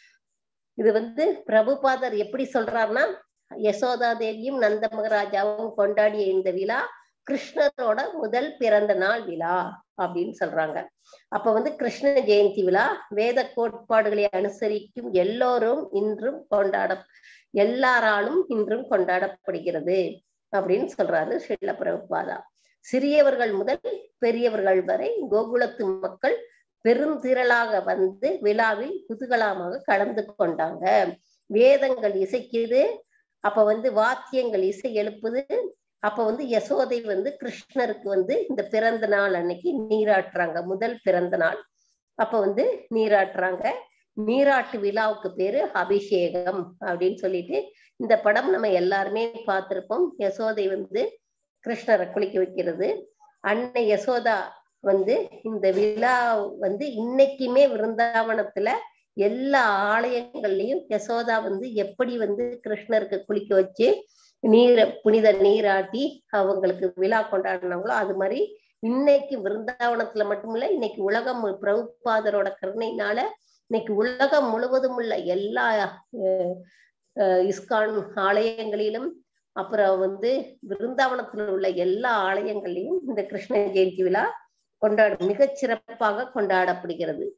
இது வந்து பிரபுபாதர் எப்படி சொல்றாருன்னா யசோதா தேவியும் நந்த மகராஜாவும் கொண்டாடிய இந்த விழா கிருஷ்ணரோட முதல் பிறந்த நாள் விழா அப்படின்னு சொல்றாங்க அப்ப வந்து கிருஷ்ண ஜெயந்தி விழா வேத கோட்பாடுகளை அனுசரிக்கும் எல்லோரும் இன்றும் கொண்டாட எல்லாராலும் இன்றும் கொண்டாடப்படுகிறது அப்படின்னு சொல்றாரு ஸ்ரீல பிரபுபாதா சிறியவர்கள் முதல் பெரியவர்கள் வரை கோகுலத்து மக்கள் பெருந்திரளாக வந்து விழாவில் குதூகலமாக கலந்து கொண்டாங்க வேதங்கள் இசைக்குது அப்ப வந்து வாத்தியங்கள் இசை எழுப்புது அப்ப வந்து யசோதை வந்து கிருஷ்ணருக்கு வந்து இந்த பிறந்த நாள் அன்னைக்கு நீராட்டுறாங்க முதல் பிறந்த நாள் அப்ப வந்து நீராட்டுறாங்க நீராட்டு விழாவுக்கு பேரு அபிஷேகம் அப்படின்னு சொல்லிட்டு இந்த படம் நம்ம எல்லாருமே பார்த்திருப்போம் யசோதை வந்து கிருஷ்ணரை குளிக்க வைக்கிறது அன்னை யசோதா வந்து இந்த விழா வந்து இன்னைக்குமே விருந்தாவனத்துல எல்லா ஆலயங்கள்லயும் யசோதா வந்து எப்படி வந்து கிருஷ்ணருக்கு குளிக்க வச்சு நீரை புனித நீராட்டி அவங்களுக்கு விழா கொண்டாடினாங்களோ அது மாதிரி இன்னைக்கு விருந்தாவனத்துல மட்டுமில்ல இன்னைக்கு உலகம் மு- பிரபுபாதரோட கருணையினால இன்னைக்கு உலகம் முழுவதும் உள்ள எல்லா அஹ், அஹ், இஸ்கான் ஆலயங்களிலும் அப்புறம் வந்து விருந்தாவனத்தில் உள்ள எல்லா ஆலயங்கள்லயும் இந்த கிருஷ்ண ஜெயந்தி விழா கொண்டாட மிகச் சிறப்பாக கொண்டாடப்படுகிறது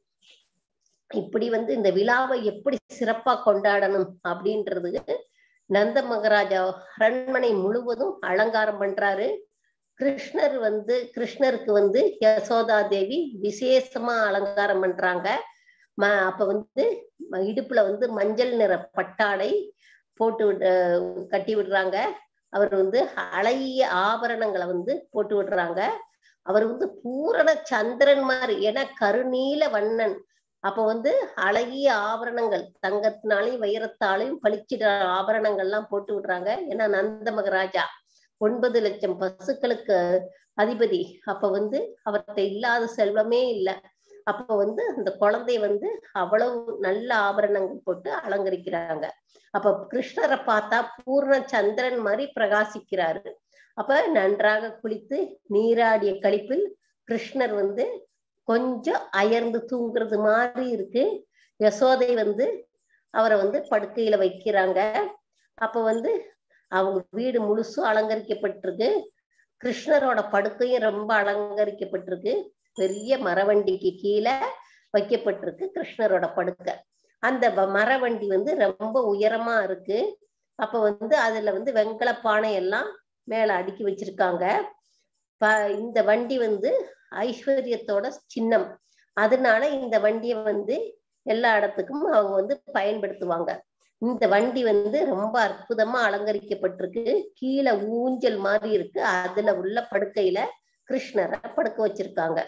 இப்படி வந்து இந்த விழாவை எப்படி சிறப்பா கொண்டாடணும் அப்படின்றது நந்த மகராஜா அரண்மனை முழுவதும் அலங்காரம் பண்றாரு கிருஷ்ணர் வந்து கிருஷ்ணருக்கு வந்து யசோதா தேவி விசேஷமா அலங்காரம் பண்றாங்க ம அப்ப வந்து ம- இடுப்புல வந்து மஞ்சள் நிற பட்டாடை போட்டு விட கட்டி விடுறாங்க அவர் வந்து அழகிய ஆபரணங்களை வந்து போட்டு விடுறாங்க அவர் வந்து பூரண சந்திரன் மாதிரி ஏன்னா கருநீல வண்ணன் அப்ப வந்து அழகிய ஆபரணங்கள் தங்கத்தினாலையும் வைரத்தாலையும் பளிச்சிட ஆபரணங்கள்லாம் போட்டு விடுறாங்க ஏன்னா நந்த மகராஜா ஒன்பது லட்சம் பசுக்களுக்கு அதிபதி அப்ப வந்து அவர்கிட்ட இல்லாத செல்வமே இல்லை அப்ப வந்து அந்த குழந்தை வந்து அவ்வளவு நல்ல ஆபரணங்கள் போட்டு அலங்கரிக்கிறாங்க அப்ப கிருஷ்ணரை பார்த்தா பூர்ண சந்திரன் மாதிரி பிரகாசிக்கிறாரு அப்ப நன்றாக குளித்து நீராடிய கழிப்பில் கிருஷ்ணர் வந்து கொஞ்சம் அயர்ந்து தூங்குறது மாதிரி இருக்கு யசோதை வந்து அவரை வந்து படுக்கையில வைக்கிறாங்க அப்ப வந்து அவங்க வீடு முழுசும் அலங்கரிக்கப்பட்டிருக்கு கிருஷ்ணரோட படுக்கையும் ரொம்ப அலங்கரிக்கப்பட்டிருக்கு பெரிய மரவண்டிக்கு கீழே வைக்கப்பட்டிருக்கு கிருஷ்ணரோட படுக்கை அந்த வ- மரவண்டி வந்து ரொம்ப உயரமா இருக்கு அப்ப வந்து அதுல வந்து வெங்கல பானை எல்லாம் மேல அடுக்கி வச்சிருக்காங்க ப- இந்த வண்டி வந்து ஐஸ்வர்யத்தோட சின்னம் அதனால இந்த வண்டியை வந்து எல்லா இடத்துக்கும் அவங்க வந்து பயன்படுத்துவாங்க இந்த வண்டி வந்து ரொம்ப அற்புதமா அலங்கரிக்கப்பட்டிருக்கு கீழே ஊஞ்சல் மாதிரி இருக்கு அதுல உள்ள படுக்கையில கிருஷ்ணரை படுக்க வச்சிருக்காங்க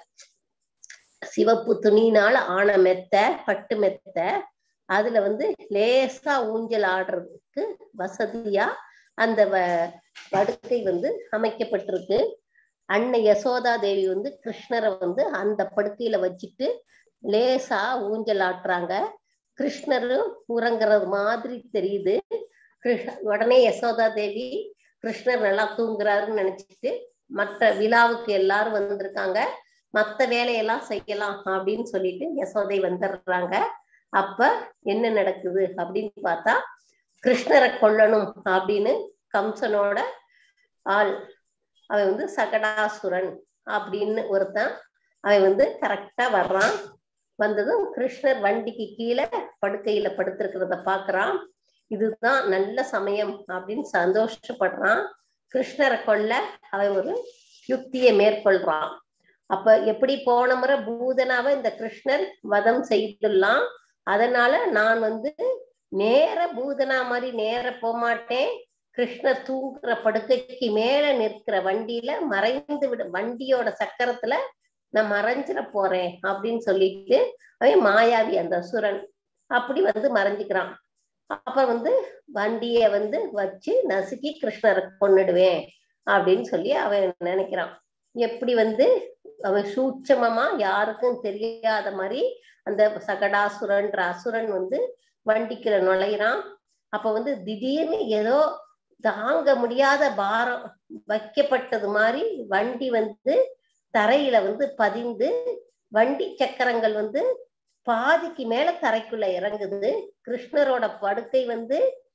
சிவப்பு துணியினால ஆன மெத்த பட்டு மெத்த அதுல வந்து லேசா ஊஞ்சல் ஆடுறதுக்கு வசதியா அந்த வ- படுக்கை வந்து அமைக்கப்பட்டிருக்கு அன்னை யசோதா தேவி வந்து கிருஷ்ணரை வந்து அந்த படுக்கையில வச்சுட்டு லேசா ஊஞ்சல் ஆட்டுறாங்க கிருஷ்ணரும் உறங்குறது மாதிரி தெரியுது கிருஷ்ண உடனே யசோதா தேவி கிருஷ்ணர் நல்லா தூங்குறாருன்னு நினைச்சிட்டு மற்ற விழாவுக்கு எல்லாரும் வந்திருக்காங்க மத்த வேலையெல்லாம் செய்யலாம் அப்படின்னு சொல்லிட்டு யசோதை வந்துடுறாங்க அப்ப என்ன நடக்குது அப்படின்னு பார்த்தா கிருஷ்ணரை கொல்லணும் அப்படின்னு கம்சனோட ஆள் அவன் வந்து சகடாசுரன் அப்படின்னு ஒருத்தன் அவன் வந்து கரெக்டா வர்றான் வந்ததும் கிருஷ்ணர் வண்டிக்கு கீழே படுக்கையில படுத்திருக்கிறத பாக்குறான் இதுதான் நல்ல சமயம் அப்படின்னு சந்தோஷப்படுறான் கிருஷ்ணரை கொல்ல அவன் ஒரு யுக்தியை மேற்கொள்றான் அப்ப எப்படி போன முறை பூதனாவை இந்த கிருஷ்ணர் வதம் செய்துடலாம் அதனால நான் வந்து நேர பூதனா மாதிரி நேர போமாட்டேன் கிருஷ்ணர் தூங்குற படுக்கைக்கு மேல நிற்கிற வண்டியில மறைந்து விட வண்டியோட சக்கரத்துல நான் மறைஞ்சிட போறேன் அப்படின்னு சொல்லிட்டு அவன் மாயாவி அந்த சுரன் அப்படி வந்து மறைஞ்சுக்கிறான் அப்ப வந்து வண்டிய வந்து வச்சு நசுக்கி கிருஷ்ணரை கொன்னுடுவேன் அப்படின்னு சொல்லி அவன் நினைக்கிறான் எப்படி வந்து அவன் சூட்சமமா யாருக்கும் தெரியாத மாதிரி அந்த சகடாசுரன்ற அசுரன் வந்து வண்டிக்குள்ள நுழையிறான் அப்ப வந்து திடீர்னு ஏதோ தாங்க முடியாத பாரம் வைக்கப்பட்டது மாதிரி வண்டி வந்து தரையில வந்து பதிந்து வண்டி சக்கரங்கள் வந்து பாதிக்கு மேல தரைக்குள்ள இறங்குது கிருஷ்ணரோட படுக்கை வந்து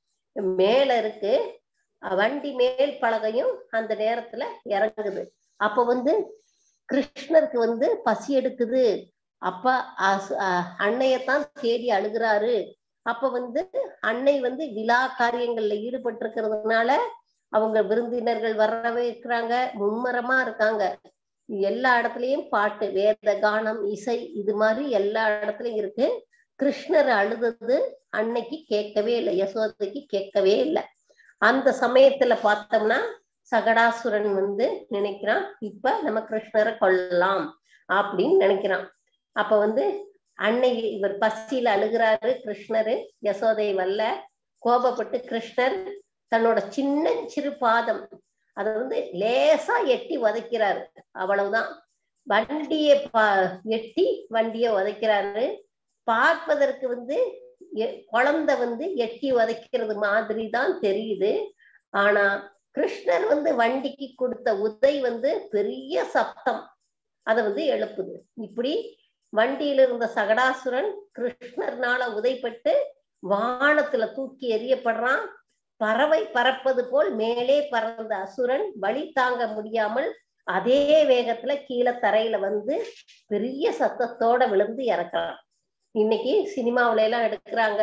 மேல இருக்கு வண்டி மேல் பலகையும் அந்த நேரத்துல இறங்குது அப்ப வந்து கிருஷ்ணருக்கு வந்து பசி எடுக்குது அப்ப அசு- அஹ் அன்னையத்தான் தேடி அழுகுறாரு அப்ப வந்து அன்னை வந்து விழா காரியங்கள்ல ஈடுபட்டு இருக்கிறதுனால அவங்க விருந்தினர்கள் வரவே இருக்கிறாங்க மும்மரமா இருக்காங்க எல்லா இடத்துலயும் பாட்டு வேத கானம் இசை இது மாதிரி எல்லா இடத்துலயும் இருக்கு கிருஷ்ணர் அழுதது அன்னைக்கு கேட்கவே இல்லை யசோதைக்கு கேட்கவே இல்லை அந்த சமயத்துல பார்த்தோம்னா சகடாசுரன் வந்து நினைக்கிறான் இப்ப நம்ம கிருஷ்ணரை கொல்லலாம் அப்படின்னு நினைக்கிறான் அப்ப வந்து அன்னை இவர் பசியில அழுகிறாரு கிருஷ்ணரு யசோதை வல்ல கோபப்பட்டு கிருஷ்ணர் தன்னோட சின்ன சிறு பாதம் அதை வந்து லேசா எட்டி உதைக்கிறாரு அவ்வளவுதான் வண்டியை பா எட்டி வண்டியை உதைக்கிறாரு பார்ப்பதற்கு வந்து எ- குழந்தை வந்து எட்டி உதைக்கிறது மாதிரி தான் தெரியுது ஆனா கிருஷ்ணர் வந்து வண்டிக்கு கொடுத்த உதை வந்து பெரிய சப்தம் அதை வந்து எழுப்புது இப்படி வண்டியில இருந்த சகடாசுரன் கிருஷ்ணர்னால உதைப்பட்டு வானத்துல தூக்கி எறியப்படுறான் பறவை பறப்பது போல் மேலே பறந்த அசுரன் வழி தாங்க முடியாமல் அதே வேகத்துல கீழே தரையில வந்து பெரிய சத்தத்தோட விழுந்து இறக்குறான் இன்னைக்கு சினிமாவுல எல்லாம் எடுக்கிறாங்க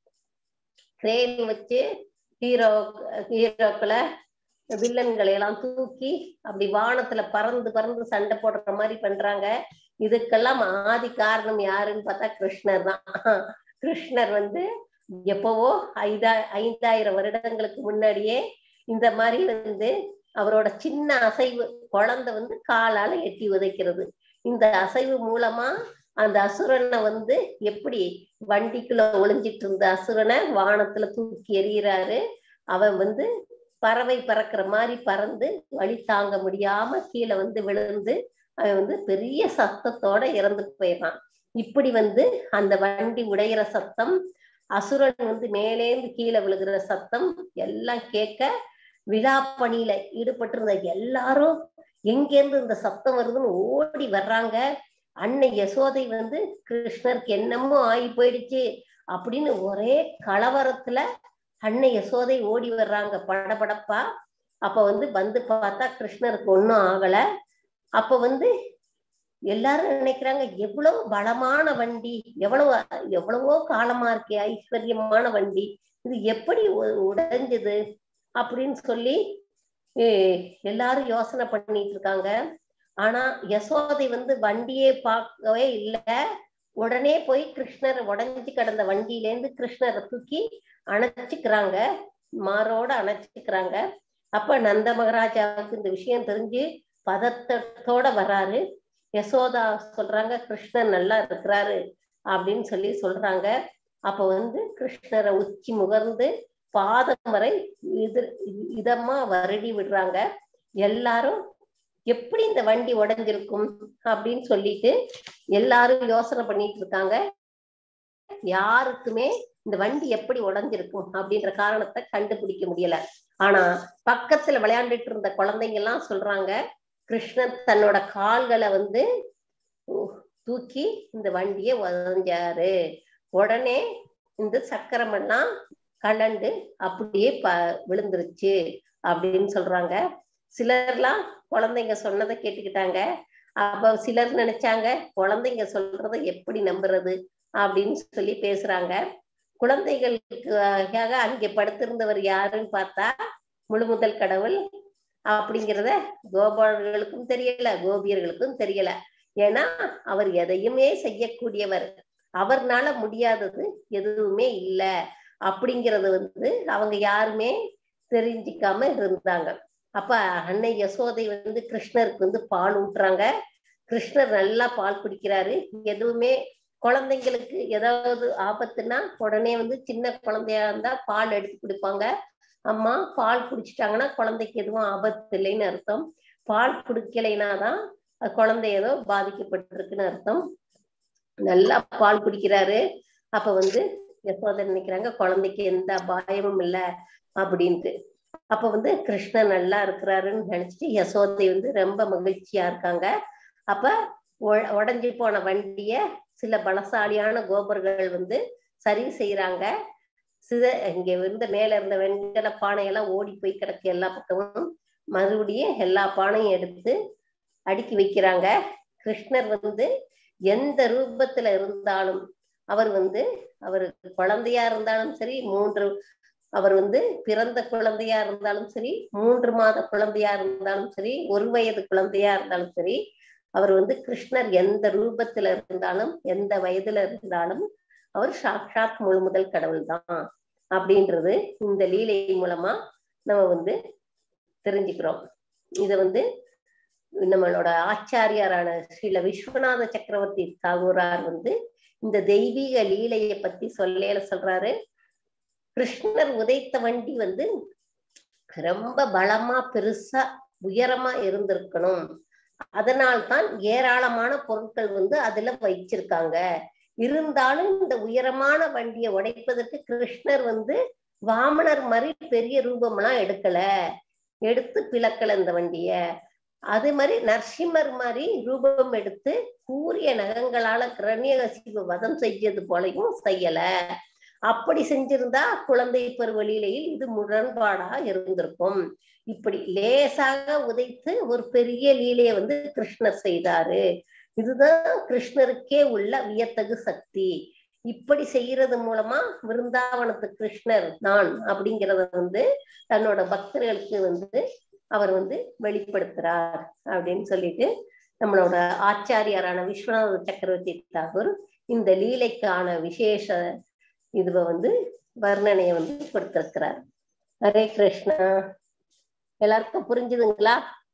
கிரேன் வச்சு ஹீரோ ஹீரோக்களை வில்லன்களை எல்லாம் தூக்கி அப்படி வானத்துல பறந்து பறந்து சண்டை போடுற மாதிரி பண்றாங்க இதுக்கெல்லாம் ஆதி காரணம் யாருன்னு பார்த்தா கிருஷ்ணர் தான் கிருஷ்ணர் வந்து எப்பவோ ஐதா ஐந்தாயிரம் வருடங்களுக்கு முன்னாடியே இந்த மாதிரி வந்து அவரோட சின்ன அசைவு குழந்தை வந்து காலால எட்டி உதைக்கிறது இந்த அசைவு மூலமா அந்த அசுரனை வந்து எப்படி வண்டிக்குள்ள ஒளிஞ்சிட்டு இருந்த அசுரனை வானத்துல தூக்கி எறிகிறாரு அவன் வந்து பறவை பறக்கிற மாதிரி பறந்து வழி தாங்க முடியாம கீழே வந்து விழுந்து அவன் வந்து பெரிய சத்தத்தோட இறந்து போயிடுறான் இப்படி வந்து அந்த வண்டி உடையிற சத்தம் அசுரன் வந்து மேலேந்து கீழே விழுகிற சத்தம் எல்லாம் கேட்க விழா பணியில ஈடுபட்டிருந்த எல்லாரும் எங்கேருந்து இந்த சத்தம் வருதுன்னு ஓடி வர்றாங்க அன்னை யசோதை வந்து கிருஷ்ணருக்கு என்னமோ ஆகி போயிடுச்சு அப்படின்னு ஒரே கலவரத்துல அன்னை யசோதை ஓடி வர்றாங்க படபடப்பா அப்ப வந்து வந்து பார்த்தா கிருஷ்ணருக்கு ஒன்றும் ஆகல அப்ப வந்து எல்லாரும் நினைக்கிறாங்க எவ்வளவு பலமான வண்டி எவ்வளவு எவ்வளவோ காலமா இருக்கே ஐஸ்வர்யமான வண்டி இது எப்படி உ- உடைஞ்சது அப்படின்னு சொல்லி ஏ, எல்லாரும் யோசனை பண்ணிட்டு இருக்காங்க ஆனா யசோதை வந்து வண்டியே பார்க்கவே இல்லை உடனே போய் கிருஷ்ணரை உடஞ்சி கிடந்த வண்டியிலேருந்து கிருஷ்ணரை தூக்கி அணைச்சிக்கிறாங்க மாரோட அணைச்சிக்கிறாங்க அப்ப நந்த மகாராஜாவுக்கு இந்த விஷயம் தெரிஞ்சு பதத்தத்தோட வராரு யசோதா சொல்றாங்க கிருஷ்ணன் நல்லா இருக்கிறாரு அப்படின்னு சொல்லி சொல்றாங்க அப்ப வந்து கிருஷ்ணரை உச்சி முகர்ந்து பாதம் வரை இது இதமா வருடி விடுறாங்க எல்லாரும் எப்படி இந்த வண்டி உடைஞ்சிருக்கும் அப்படின்னு சொல்லிட்டு எல்லாரும் யோசனை பண்ணிட்டு இருக்காங்க யாருக்குமே இந்த வண்டி எப்படி உடைஞ்சிருக்கும் அப்படின்ற காரணத்தை கண்டுபிடிக்க முடியல ஆனா பக்கத்துல விளையாண்டுட்டு இருந்த குழந்தைங்க எல்லாம் சொல்றாங்க கிருஷ்ணன் தன்னோட கால்களை வந்து தூக்கி இந்த வண்டியை உதஞ்சாரு உடனே இந்த சக்கரம் எல்லாம் கலண்டு அப்படியே ப விழுந்துருச்சு அப்படின்னு சொல்றாங்க சிலர்லாம் குழந்தைங்க சொன்னதை கேட்டுக்கிட்டாங்க அப்ப சிலர் நினைச்சாங்க குழந்தைங்க சொல்றத எப்படி நம்புறது அப்படின்னு சொல்லி பேசுறாங்க குழந்தைகளுக்காக அங்கே படுத்திருந்தவர் யாருன்னு பார்த்தா முழு முதல் கடவுள் அப்படிங்கிறத கோபாலர்களுக்கும் தெரியல கோபியர்களுக்கும் தெரியல ஏன்னா அவர் எதையுமே செய்யக்கூடியவர் அவர்னால முடியாதது எதுவுமே இல்ல அப்படிங்கறது வந்து அவங்க யாருமே தெரிஞ்சிக்காம இருந்தாங்க அப்ப அன்னை யசோதை வந்து கிருஷ்ணருக்கு வந்து பால் ஊட்டுறாங்க கிருஷ்ணர் நல்லா பால் குடிக்கிறாரு எதுவுமே குழந்தைங்களுக்கு ஏதாவது ஆபத்துனா உடனே வந்து சின்ன குழந்தையா இருந்தா பால் எடுத்து குடிப்பாங்க அம்மா பால் குடிச்சிட்டாங்கன்னா குழந்தைக்கு எதுவும் ஆபத்து இல்லைன்னு அர்த்தம் பால் குடிக்கலைன்னா தான் குழந்தை ஏதோ பாதிக்கப்பட்டிருக்குன்னு அர்த்தம் நல்லா பால் குடிக்கிறாரு அப்ப வந்து யசோதை நினைக்கிறாங்க குழந்தைக்கு எந்த அபாயமும் இல்லை அப்படின்ட்டு அப்ப வந்து கிருஷ்ணன் நல்லா இருக்கிறாருன்னு நினைச்சிட்டு யசோதை வந்து ரொம்ப மகிழ்ச்சியா இருக்காங்க அப்ப உடஞ்சி போன வண்டிய சில பலசாலியான கோபர்கள் வந்து சரி செய்யறாங்க சித இங்க இருந்த மேல இருந்த வெண்கல பானையெல்லாம் ஓடி போய் கிடக்கு எல்லா பக்கமும் மறுபடியும் எல்லா பானையும் எடுத்து அடுக்கி வைக்கிறாங்க கிருஷ்ணர் வந்து எந்த ரூபத்துல இருந்தாலும் அவர் வந்து அவர் குழந்தையா இருந்தாலும் சரி மூன்று அவர் வந்து பிறந்த குழந்தையா இருந்தாலும் சரி மூன்று மாத குழந்தையா இருந்தாலும் சரி ஒரு வயது குழந்தையா இருந்தாலும் சரி அவர் வந்து கிருஷ்ணர் எந்த ரூபத்துல இருந்தாலும் எந்த வயதுல இருந்தாலும் அவர் சாக்ஷாத் முழு முதல் கடவுள் தான் அப்படின்றது இந்த லீலை மூலமா நம்ம வந்து தெரிஞ்சுக்கிறோம் இத வந்து நம்மளோட ஆச்சாரியாரான ஸ்ரீல விஸ்வநாத சக்கரவர்த்தி தாகூரார் வந்து இந்த தெய்வீக லீலையை பத்தி சொல்லையில சொல்றாரு கிருஷ்ணர் உதைத்த வண்டி வந்து ரொம்ப பலமா பெருசா உயரமா இருந்திருக்கணும் அதனால்தான் ஏராளமான பொருட்கள் வந்து அதுல வச்சிருக்காங்க இருந்தாலும் இந்த உயரமான வண்டியை உடைப்பதற்கு கிருஷ்ணர் வந்து வாமனர் மாதிரி பெரிய ரூபம்லாம் எடுக்கல எடுத்து பிளக்கல இந்த வண்டிய அது மாதிரி நரசிம்மர் மாதிரி ரூபம் எடுத்து கூரிய நகங்களால கிரண்யகசிப வதம் செய்யது போலையும் செய்யல அப்படி செஞ்சிருந்தா குழந்தை பருவலிலையில் இது முரண்பாடா இருந்திருக்கும் இப்படி லேசாக உதைத்து ஒரு பெரிய லீலையை வந்து கிருஷ்ணர் செய்தாரு இதுதான் கிருஷ்ணருக்கே உள்ள வியத்தகு சக்தி இப்படி செய்யறது மூலமா விருந்தாவனத்து கிருஷ்ணர் நான் அப்படிங்கிறத வந்து தன்னோட பக்தர்களுக்கு வந்து அவர் வந்து வெளிப்படுத்துறார் அப்படின்னு சொல்லிட்டு நம்மளோட ஆச்சாரியாரான விஸ்வநாத சக்கரவர்த்தி தாகூர் இந்த லீலைக்கான விசேஷ இதுவ வந்து வர்ணனையை வந்து கொடுத்திருக்கிறார் ஹரே கிருஷ்ணா எல்லாருக்கும் புரிஞ்சுதுங்களா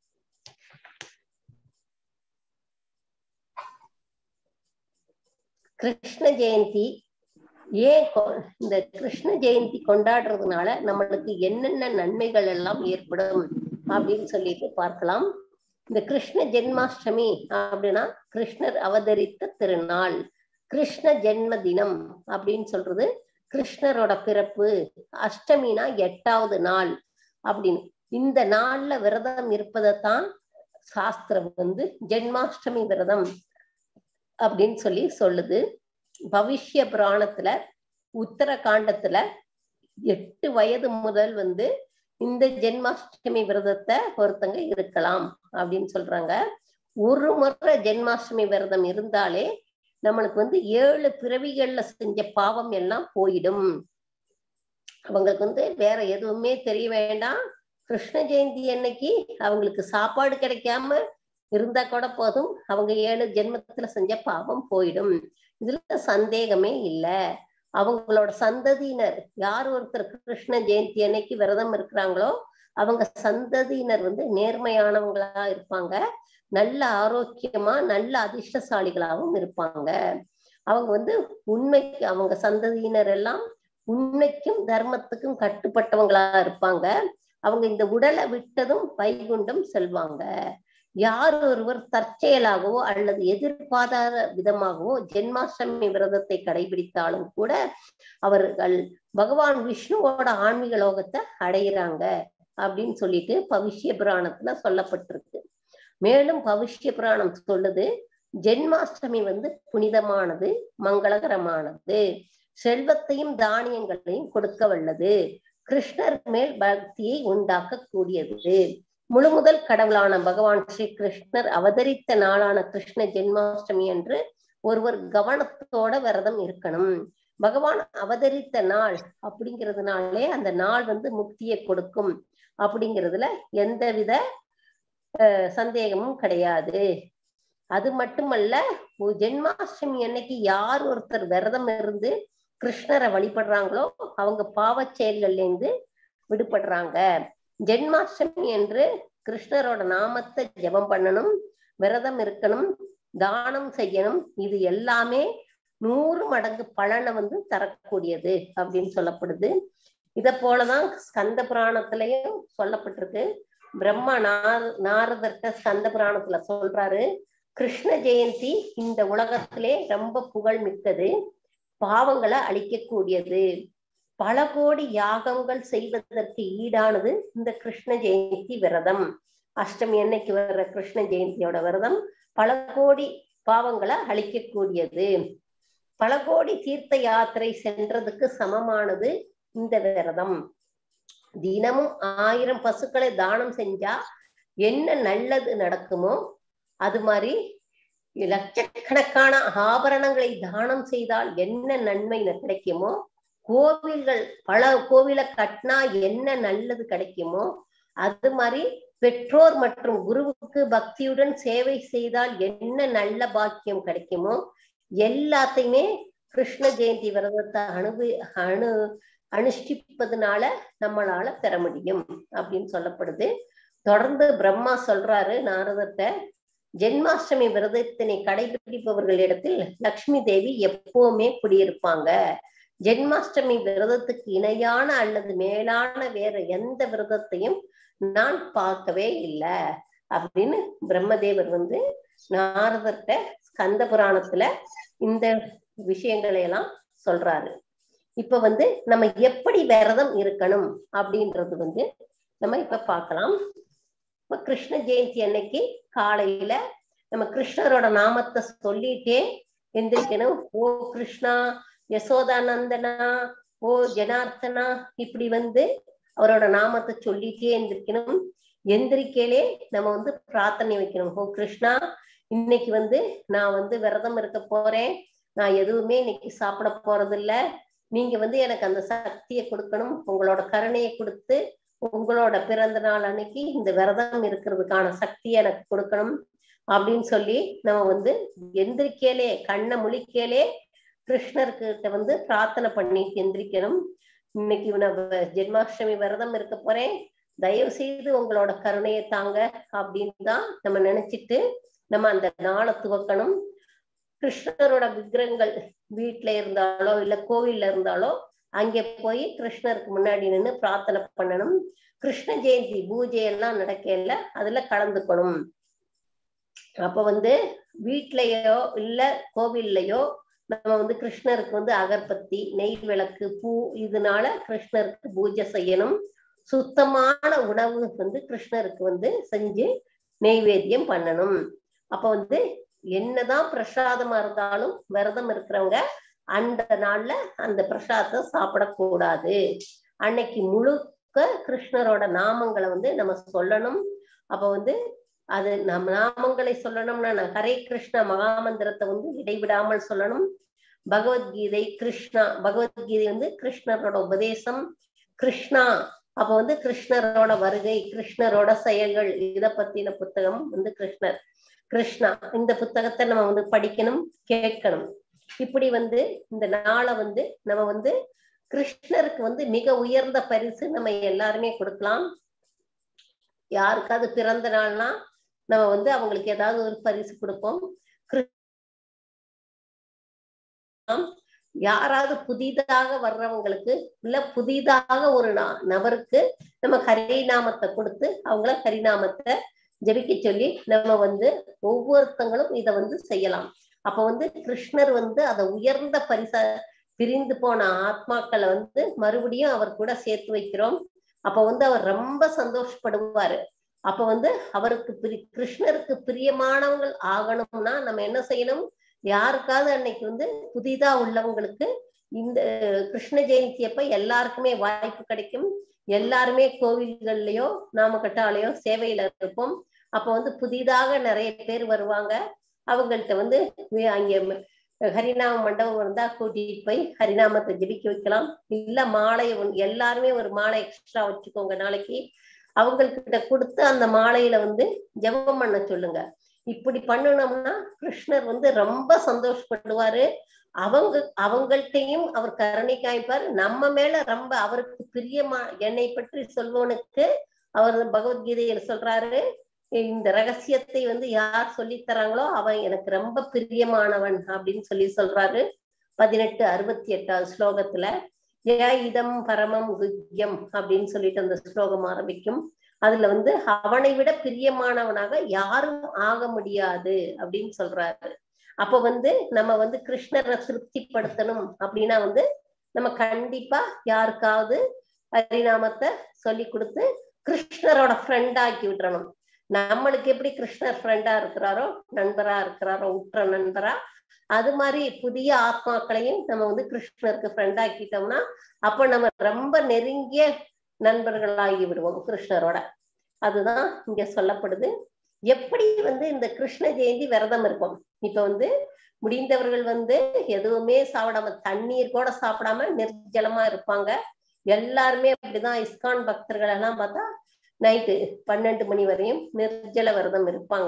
கிருஷ்ண ஜெயந்தி ஏன் இந்த கிருஷ்ண ஜெயந்தி கொண்டாடுறதுனால நம்மளுக்கு என்னென்ன நன்மைகள் எல்லாம் ஏற்படும் அப்படின்னு சொல்லிட்டு பார்க்கலாம் இந்த கிருஷ்ண ஜென்மாஷ்டமி அப்படின்னா கிருஷ்ணர் அவதரித்த திருநாள் கிருஷ்ண ஜென்ம தினம் அப்படின்னு சொல்றது கிருஷ்ணரோட பிறப்பு அஷ்டமினா எட்டாவது நாள் அப்படின்னு இந்த நாள்ல விரதம் இருப்பதைத்தான் சாஸ்திரம் வந்து ஜென்மாஷ்டமி விரதம் அப்படின்னு சொல்லி சொல்லுது பவிஷ்ய புராணத்துல உத்தரகாண்டத்துல எட்டு வயது முதல் வந்து இந்த ஜென்மாஷ்டமி விரதத்தை ஒருத்தங்க இருக்கலாம் அப்படின்னு சொல்றாங்க ஒரு முறை ஜென்மாஷ்டமி விரதம் இருந்தாலே நம்மளுக்கு வந்து ஏழு பிறவிகள்ல செஞ்ச பாவம் எல்லாம் போயிடும் அவங்களுக்கு வந்து வேற எதுவுமே தெரிய வேண்டாம் கிருஷ்ண ஜெயந்தி அன்னைக்கு அவங்களுக்கு சாப்பாடு கிடைக்காம இருந்தா கூட போதும் அவங்க ஏழு ஜென்மத்துல செஞ்ச பாவம் போயிடும் இதுல சந்தேகமே இல்ல அவங்களோட சந்ததியினர் யார் ஒருத்தர் கிருஷ்ண ஜெயந்தி அன்னைக்கு விரதம் இருக்கிறாங்களோ அவங்க சந்ததியினர் வந்து நேர்மையானவங்களா இருப்பாங்க நல்ல ஆரோக்கியமா நல்ல அதிர்ஷ்டசாலிகளாகவும் இருப்பாங்க அவங்க வந்து உண்மைக்கு அவங்க சந்ததியினர் எல்லாம் உண்மைக்கும் தர்மத்துக்கும் கட்டுப்பட்டவங்களா இருப்பாங்க அவங்க இந்த உடலை விட்டதும் வைகுண்டம் செல்வாங்க யார் ஒருவர் தற்செயலாகவோ அல்லது எதிர்பாராத விதமாகவோ ஜென்மாஷ்டமி விரதத்தை கடைபிடித்தாலும் கூட அவர்கள் பகவான் விஷ்ணுவோட ஆன்மீக லோகத்தை அடையிறாங்க அப்படின்னு சொல்லிட்டு பவிஷ்ய புராணத்துல சொல்லப்பட்டிருக்கு மேலும் பவிஷ்ய புராணம் சொல்லுது ஜென்மாஷ்டமி வந்து புனிதமானது மங்களகரமானது செல்வத்தையும் தானியங்களையும் கொடுக்க வல்லது கிருஷ்ணர் மேல் பக்தியை உண்டாக்க கூடியது முழு முதல் கடவுளான பகவான் ஸ்ரீ கிருஷ்ணர் அவதரித்த நாளான கிருஷ்ண ஜென்மாஷ்டமி என்று ஒருவர் கவனத்தோட விரதம் இருக்கணும் பகவான் அவதரித்த நாள் அப்படிங்கிறதுனாலே அந்த நாள் வந்து முக்தியை கொடுக்கும் அப்படிங்கிறதுல எந்தவித சந்தேகமும் கிடையாது அது மட்டுமல்ல ஜென்மாஷ்டமி அன்னைக்கு யார் ஒருத்தர் விரதம் இருந்து கிருஷ்ணரை வழிபடுறாங்களோ அவங்க பாவச் செயல்கள்ல இருந்து விடுபடுறாங்க ஜென்மாஷ்டமி என்று கிருஷ்ணரோட நாமத்தை ஜெபம் பண்ணணும் விரதம் இருக்கணும் தானம் செய்யணும் இது எல்லாமே நூறு மடங்கு பலனை வந்து தரக்கூடியது அப்படின்னு சொல்லப்படுது இத போலதான் ஸ்கந்த புராணத்திலையும் சொல்லப்பட்டிருக்கு பிரம்மா நார நாரதர்கிட்ட ஸ்கந்த புராணத்துல சொல்றாரு கிருஷ்ண ஜெயந்தி இந்த உலகத்திலே ரொம்ப புகழ் மிக்கது பாவங்களை அழிக்கக்கூடியது பல கோடி யாகங்கள் செய்வதற்கு ஈடானது இந்த கிருஷ்ண ஜெயந்தி விரதம் அஷ்டமி அன்னைக்கு வர்ற கிருஷ்ண ஜெயந்தியோட விரதம் பல கோடி பாவங்களை அழிக்கக்கூடியது பல கோடி தீர்த்த யாத்திரை சென்றதுக்கு சமமானது இந்த விரதம் தினமும் ஆயிரம் பசுக்களை தானம் செஞ்சா என்ன நல்லது நடக்குமோ அது மாதிரி லட்சக்கணக்கான ஆபரணங்களை தானம் செய்தால் என்ன நன்மை கிடைக்குமோ கோவில்கள் பல கோவில கட்டினா என்ன நல்லது கிடைக்குமோ அது மாதிரி பெற்றோர் மற்றும் குருவுக்கு பக்தியுடன் சேவை செய்தால் என்ன நல்ல பாக்கியம் கிடைக்குமோ எல்லாத்தையுமே கிருஷ்ண ஜெயந்தி விரதத்தை அனுபவி அணு அனுஷ்டிப்பதுனால நம்மளால பெற முடியும் அப்படின்னு சொல்லப்படுது தொடர்ந்து பிரம்மா சொல்றாரு நாரதத்தை ஜென்மாஷ்டமி விரதத்தினை கடைபிடிப்பவர்களிடத்தில் லக்ஷ்மி தேவி எப்பவுமே குடியிருப்பாங்க ஜென்மாஷ்டமி விரதத்துக்கு இணையான அல்லது மேலான வேற எந்த விரதத்தையும் நான் பார்க்கவே இல்லை அப்படின்னு பிரம்மதேவர் வந்து நாரதர்கிட்ட ஸ்கந்த புராணத்துல இந்த விஷயங்களை எல்லாம் சொல்றாரு இப்ப வந்து நம்ம எப்படி விரதம் இருக்கணும் அப்படின்றது வந்து நம்ம இப்ப பார்க்கலாம் இப்ப கிருஷ்ண ஜெயந்தி அன்னைக்கு காலையில நம்ம கிருஷ்ணரோட நாமத்தை சொல்லிட்டே எந்திரிக்கணும் ஓ கிருஷ்ணா யசோதானந்தனா ஓ ஜனார்த்தனா இப்படி வந்து அவரோட நாமத்தை சொல்லிட்டே எந்திரிக்கணும் எந்திரிக்கையிலே நம்ம வந்து பிரார்த்தனை வைக்கணும் ஓ கிருஷ்ணா இன்னைக்கு வந்து நான் வந்து விரதம் இருக்க போறேன் நான் எதுவுமே இன்னைக்கு சாப்பிட போறது இல்ல நீங்க வந்து எனக்கு அந்த சக்தியை கொடுக்கணும் உங்களோட கருணையை கொடுத்து உங்களோட பிறந்த நாள் அன்னைக்கு இந்த விரதம் இருக்கிறதுக்கான சக்தியை எனக்கு கொடுக்கணும் அப்படின்னு சொல்லி நம்ம வந்து எந்திரிக்கையிலே கண்ணை முழிக்கையிலே கிருஷ்ணர்கிட்ட வந்து பிரார்த்தனை பண்ணி எந்திரிக்கணும் இன்னைக்கு நான் ஜென்மாஷ்டமி விரதம் இருக்க போறேன் தயவு செய்து உங்களோட கருணையை தாங்க அப்படின்னு தான் நம்ம நினைச்சிட்டு நம்ம அந்த நாளை துவக்கணும் கிருஷ்ணரோட விக்கிரகங்கள் வீட்டுல இருந்தாலோ இல்ல கோவில்ல இருந்தாலோ அங்கே போய் கிருஷ்ணருக்கு முன்னாடி நின்று பிரார்த்தனை பண்ணணும் கிருஷ்ண ஜெயந்தி பூஜை எல்லாம் நடக்கல அதுல கலந்துக்கணும் அப்ப வந்து வீட்லயோ இல்ல கோவில்லையோ நம்ம வந்து கிருஷ்ணருக்கு வந்து அகர்பத்தி நெய் விளக்கு பூ இதனால கிருஷ்ணருக்கு பூஜை செய்யணும் சுத்தமான உணவு வந்து கிருஷ்ணருக்கு வந்து செஞ்சு நெய்வேத்தியம் பண்ணணும் அப்ப வந்து என்னதான் பிரசாதமா இருந்தாலும் விரதம் இருக்கிறவங்க அந்த நாள்ல அந்த பிரசாதத்தை சாப்பிடக்கூடாது அன்னைக்கு முழுக்க கிருஷ்ணரோட நாமங்களை வந்து நம்ம சொல்லணும் அப்ப வந்து அது நம்ம நாமங்களை சொல்லணும்னா நான் ஹரே கிருஷ்ண மகாமந்திரத்தை வந்து இடைவிடாமல் சொல்லணும் பகவத்கீதை கிருஷ்ணா பகவத்கீதை வந்து கிருஷ்ணரோட உபதேசம் கிருஷ்ணா அப்ப வந்து கிருஷ்ணரோட வருகை கிருஷ்ணரோட செயல்கள் இத பத்தின புத்தகம் வந்து கிருஷ்ணர் கிருஷ்ணா இந்த புத்தகத்தை நம்ம வந்து படிக்கணும் கேட்கணும் இப்படி வந்து இந்த நாளை வந்து நம்ம வந்து கிருஷ்ணருக்கு வந்து மிக உயர்ந்த பரிசு நம்ம எல்லாருமே கொடுக்கலாம் யாருக்காவது பிறந்த நாள்னா நம்ம வந்து அவங்களுக்கு ஏதாவது ஒரு பரிசு கொடுப்போம் யாராவது புதிதாக வர்றவங்களுக்கு இல்ல புதிதாக ஒரு நபருக்கு நம்ம ஹரிநாமத்தை கொடுத்து அவங்கள ஹரிநாமத்தை ஜெபிக்க சொல்லி நம்ம வந்து ஒவ்வொருத்தங்களும் இதை வந்து செய்யலாம் அப்ப வந்து கிருஷ்ணர் வந்து அதை உயர்ந்த பரிச பிரிந்து போன ஆத்மாக்களை வந்து மறுபடியும் அவர் கூட சேர்த்து வைக்கிறோம் அப்ப வந்து அவர் ரொம்ப சந்தோஷப்படுவாரு அப்ப வந்து அவருக்கு பிரி கிருஷ்ணருக்கு பிரியமானவங்கள் ஆகணும்னா நம்ம என்ன செய்யணும் யாருக்காவது அன்னைக்கு வந்து புதிதா உள்ளவங்களுக்கு இந்த கிருஷ்ண ஜெயந்தி அப்ப எல்லாருக்குமே வாய்ப்பு கிடைக்கும் எல்லாருமே கோவில்கள்லயோ நாமக்கட்டாலையோ சேவையில இருப்போம் அப்ப வந்து புதிதாக நிறைய பேர் வருவாங்க அவங்கள்ட்ட வந்து அங்க ஹரிநாம மண்டபம் இருந்தா கூட்டிட்டு போய் ஹரிநாமத்தை ஜெபிக்க வைக்கலாம் இல்ல மாலை எல்லாருமே ஒரு மாலை எக்ஸ்ட்ரா வச்சுக்கோங்க நாளைக்கு அவங்கள்கிட்ட கொடுத்து அந்த மாலையில வந்து ஜெபம் பண்ண சொல்லுங்க இப்படி பண்ணணும்னா கிருஷ்ணர் வந்து ரொம்ப சந்தோஷப்படுவாரு அவங்க அவங்கள்ட்டையும் அவர் கருணை காய்ப்பார் நம்ம மேல ரொம்ப அவருக்கு பிரியமா என்னை பற்றி சொல்வனுக்கு அவர் பகவத்கீதையில சொல்றாரு இந்த ரகசியத்தை வந்து யார் சொல்லி தராங்களோ அவன் எனக்கு ரொம்ப பிரியமானவன் அப்படின்னு சொல்லி சொல்றாரு பதினெட்டு அறுபத்தி எட்டாவது ஸ்லோகத்துல ஏ இதம் பரமம் குஜ்யம் அப்படின்னு சொல்லிட்டு அந்த ஸ்லோகம் ஆரம்பிக்கும் அதுல வந்து அவனை விட பிரியமானவனாக யாரும் ஆக முடியாது அப்படின்னு சொல்றாரு அப்ப வந்து நம்ம வந்து கிருஷ்ணரை திருப்திப்படுத்தணும் அப்படின்னா வந்து நம்ம கண்டிப்பா யாருக்காவது ஹரிநாமத்தை சொல்லி கொடுத்து கிருஷ்ணரோட ஃப்ரெண்ட் ஆக்கி விட்டுறணும் நம்மளுக்கு எப்படி கிருஷ்ணர் ஃப்ரெண்டா இருக்கிறாரோ நண்பரா இருக்கிறாரோ உற்ற நண்பரா அது மாதிரி புதிய ஆத்மாக்களையும் நம்ம வந்து கிருஷ்ணருக்கு ஃப்ரெண்ட் ஆக்கிட்டோம்னா அப்ப நம்ம ரொம்ப நெருங்கிய நண்பர்களாகி விடுவோம் கிருஷ்ணரோட அதுதான் இங்க சொல்லப்படுது எப்படி வந்து இந்த கிருஷ்ண ஜெயந்தி விரதம் இருக்கும் இப்ப வந்து முடிந்தவர்கள் வந்து எதுவுமே சாப்பிடாம தண்ணீர் கூட சாப்பிடாம நிர்ஜலமா இருப்பாங்க எல்லாருமே அப்படிதான் இஸ்கான் பக்தர்கள் எல்லாம் பார்த்தா நைட்டு பன்னெண்டு மணி வரையும் நிர்ஜல விரதம் இருப்பாங்க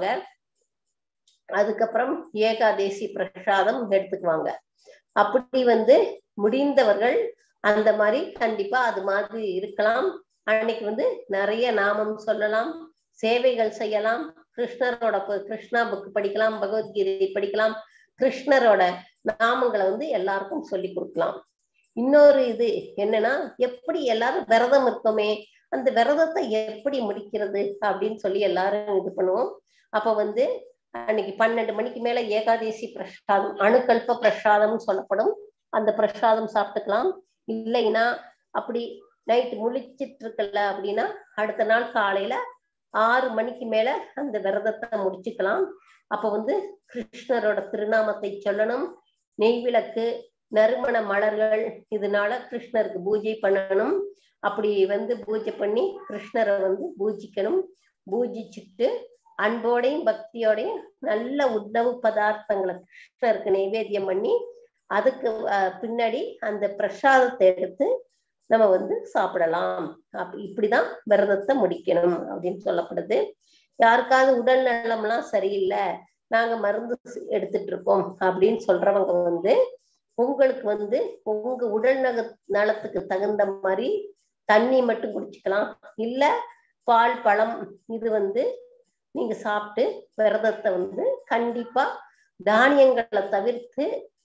அதுக்கப்புறம் ஏகாதேசி பிரசாதம் எடுத்துக்குவாங்க அப்படி வந்து முடிந்தவர்கள் அந்த மாதிரி கண்டிப்பா அது மாதிரி இருக்கலாம் அன்னைக்கு வந்து நிறைய நாமம் சொல்லலாம் சேவைகள் செய்யலாம் கிருஷ்ணரோட கிருஷ்ணா புக் படிக்கலாம் பகவத்கீதை படிக்கலாம் கிருஷ்ணரோட நாமங்களை வந்து எல்லாருக்கும் சொல்லி கொடுக்கலாம் இன்னொரு இது என்னன்னா எப்படி எல்லாரும் விரதம் இருக்கோமே அந்த விரதத்தை எப்படி முடிக்கிறது அப்படின்னு சொல்லி எல்லாரும் இது பண்ணுவோம் அப்ப வந்து அன்னைக்கு பன்னெண்டு மணிக்கு மேல ஏகாதேசி பிரசாதம் அணுக்கல்ப பிரசாதம் சொல்லப்படும் அந்த பிரசாதம் சாப்பிட்டுக்கலாம் இல்லைன்னா அப்படி நைட்டு முழிச்சிட்டு இருக்கல அப்படின்னா அடுத்த நாள் காலையில ஆறு மணிக்கு மேல அந்த விரதத்தை முடிச்சுக்கலாம் அப்ப வந்து கிருஷ்ணரோட திருநாமத்தை சொல்லணும் நெய் விளக்கு நறுமண மலர்கள் இதனால கிருஷ்ணருக்கு பூஜை பண்ணணும் அப்படி வந்து பூஜை பண்ணி கிருஷ்ணரை வந்து பூஜிக்கணும் பூஜிச்சுட்டு அன்போடையும் பக்தியோடையும் நல்ல உணவு பதார்த்தங்களை கிருஷ்ணருக்கு நைவேத்தியம் பண்ணி அதுக்கு பின்னாடி அந்த பிரசாதத்தை எடுத்து நம்ம வந்து சாப்பிடலாம் அப் இப்படிதான் விரதத்தை முடிக்கணும் அப்படின்னு சொல்லப்படுது யாருக்காவது உடல் நலம்லாம் சரியில்லை நாங்க மருந்து எடுத்துட்டு இருக்கோம் அப்படின்னு சொல்றவங்க வந்து உங்களுக்கு வந்து உங்க உடல் நக நலத்துக்கு தகுந்த மாதிரி தண்ணி மட்டும் குடிச்சுக்கலாம் இல்ல பால் பழம் இது வந்து நீங்க சாப்பிட்டு விரதத்தை வந்து கண்டிப்பா தானியங்களை தவிர்த்து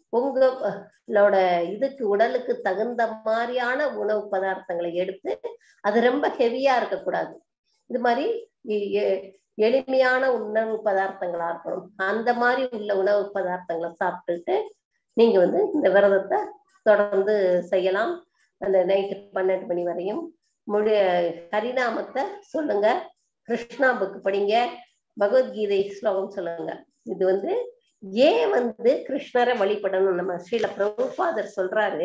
உங்களோட இதுக்கு உடலுக்கு தகுந்த மாதிரியான உணவு பதார்த்தங்களை எடுத்து அது ரொம்ப ஹெவியா இருக்கக்கூடாது இது மாதிரி எளிமையான உணவு பதார்த்தங்களா இருக்கணும் அந்த மாதிரி உள்ள உணவு பதார்த்தங்களை சாப்பிட்டுட்டு நீங்க வந்து இந்த விரதத்தை தொடர்ந்து செய்யலாம் அந்த நைட்டு பன்னெண்டு மணி வரையும் முழு ஹரிநாமத்தை சொல்லுங்க கிருஷ்ணா புக் படிங்க பகவத்கீதை ஸ்லோகம் சொல்லுங்க இது வந்து ஏன் வந்து கிருஷ்ணரை வழிபடணும் நம்ம ஸ்ரீல பிரபுபாதர் சொல்றாரு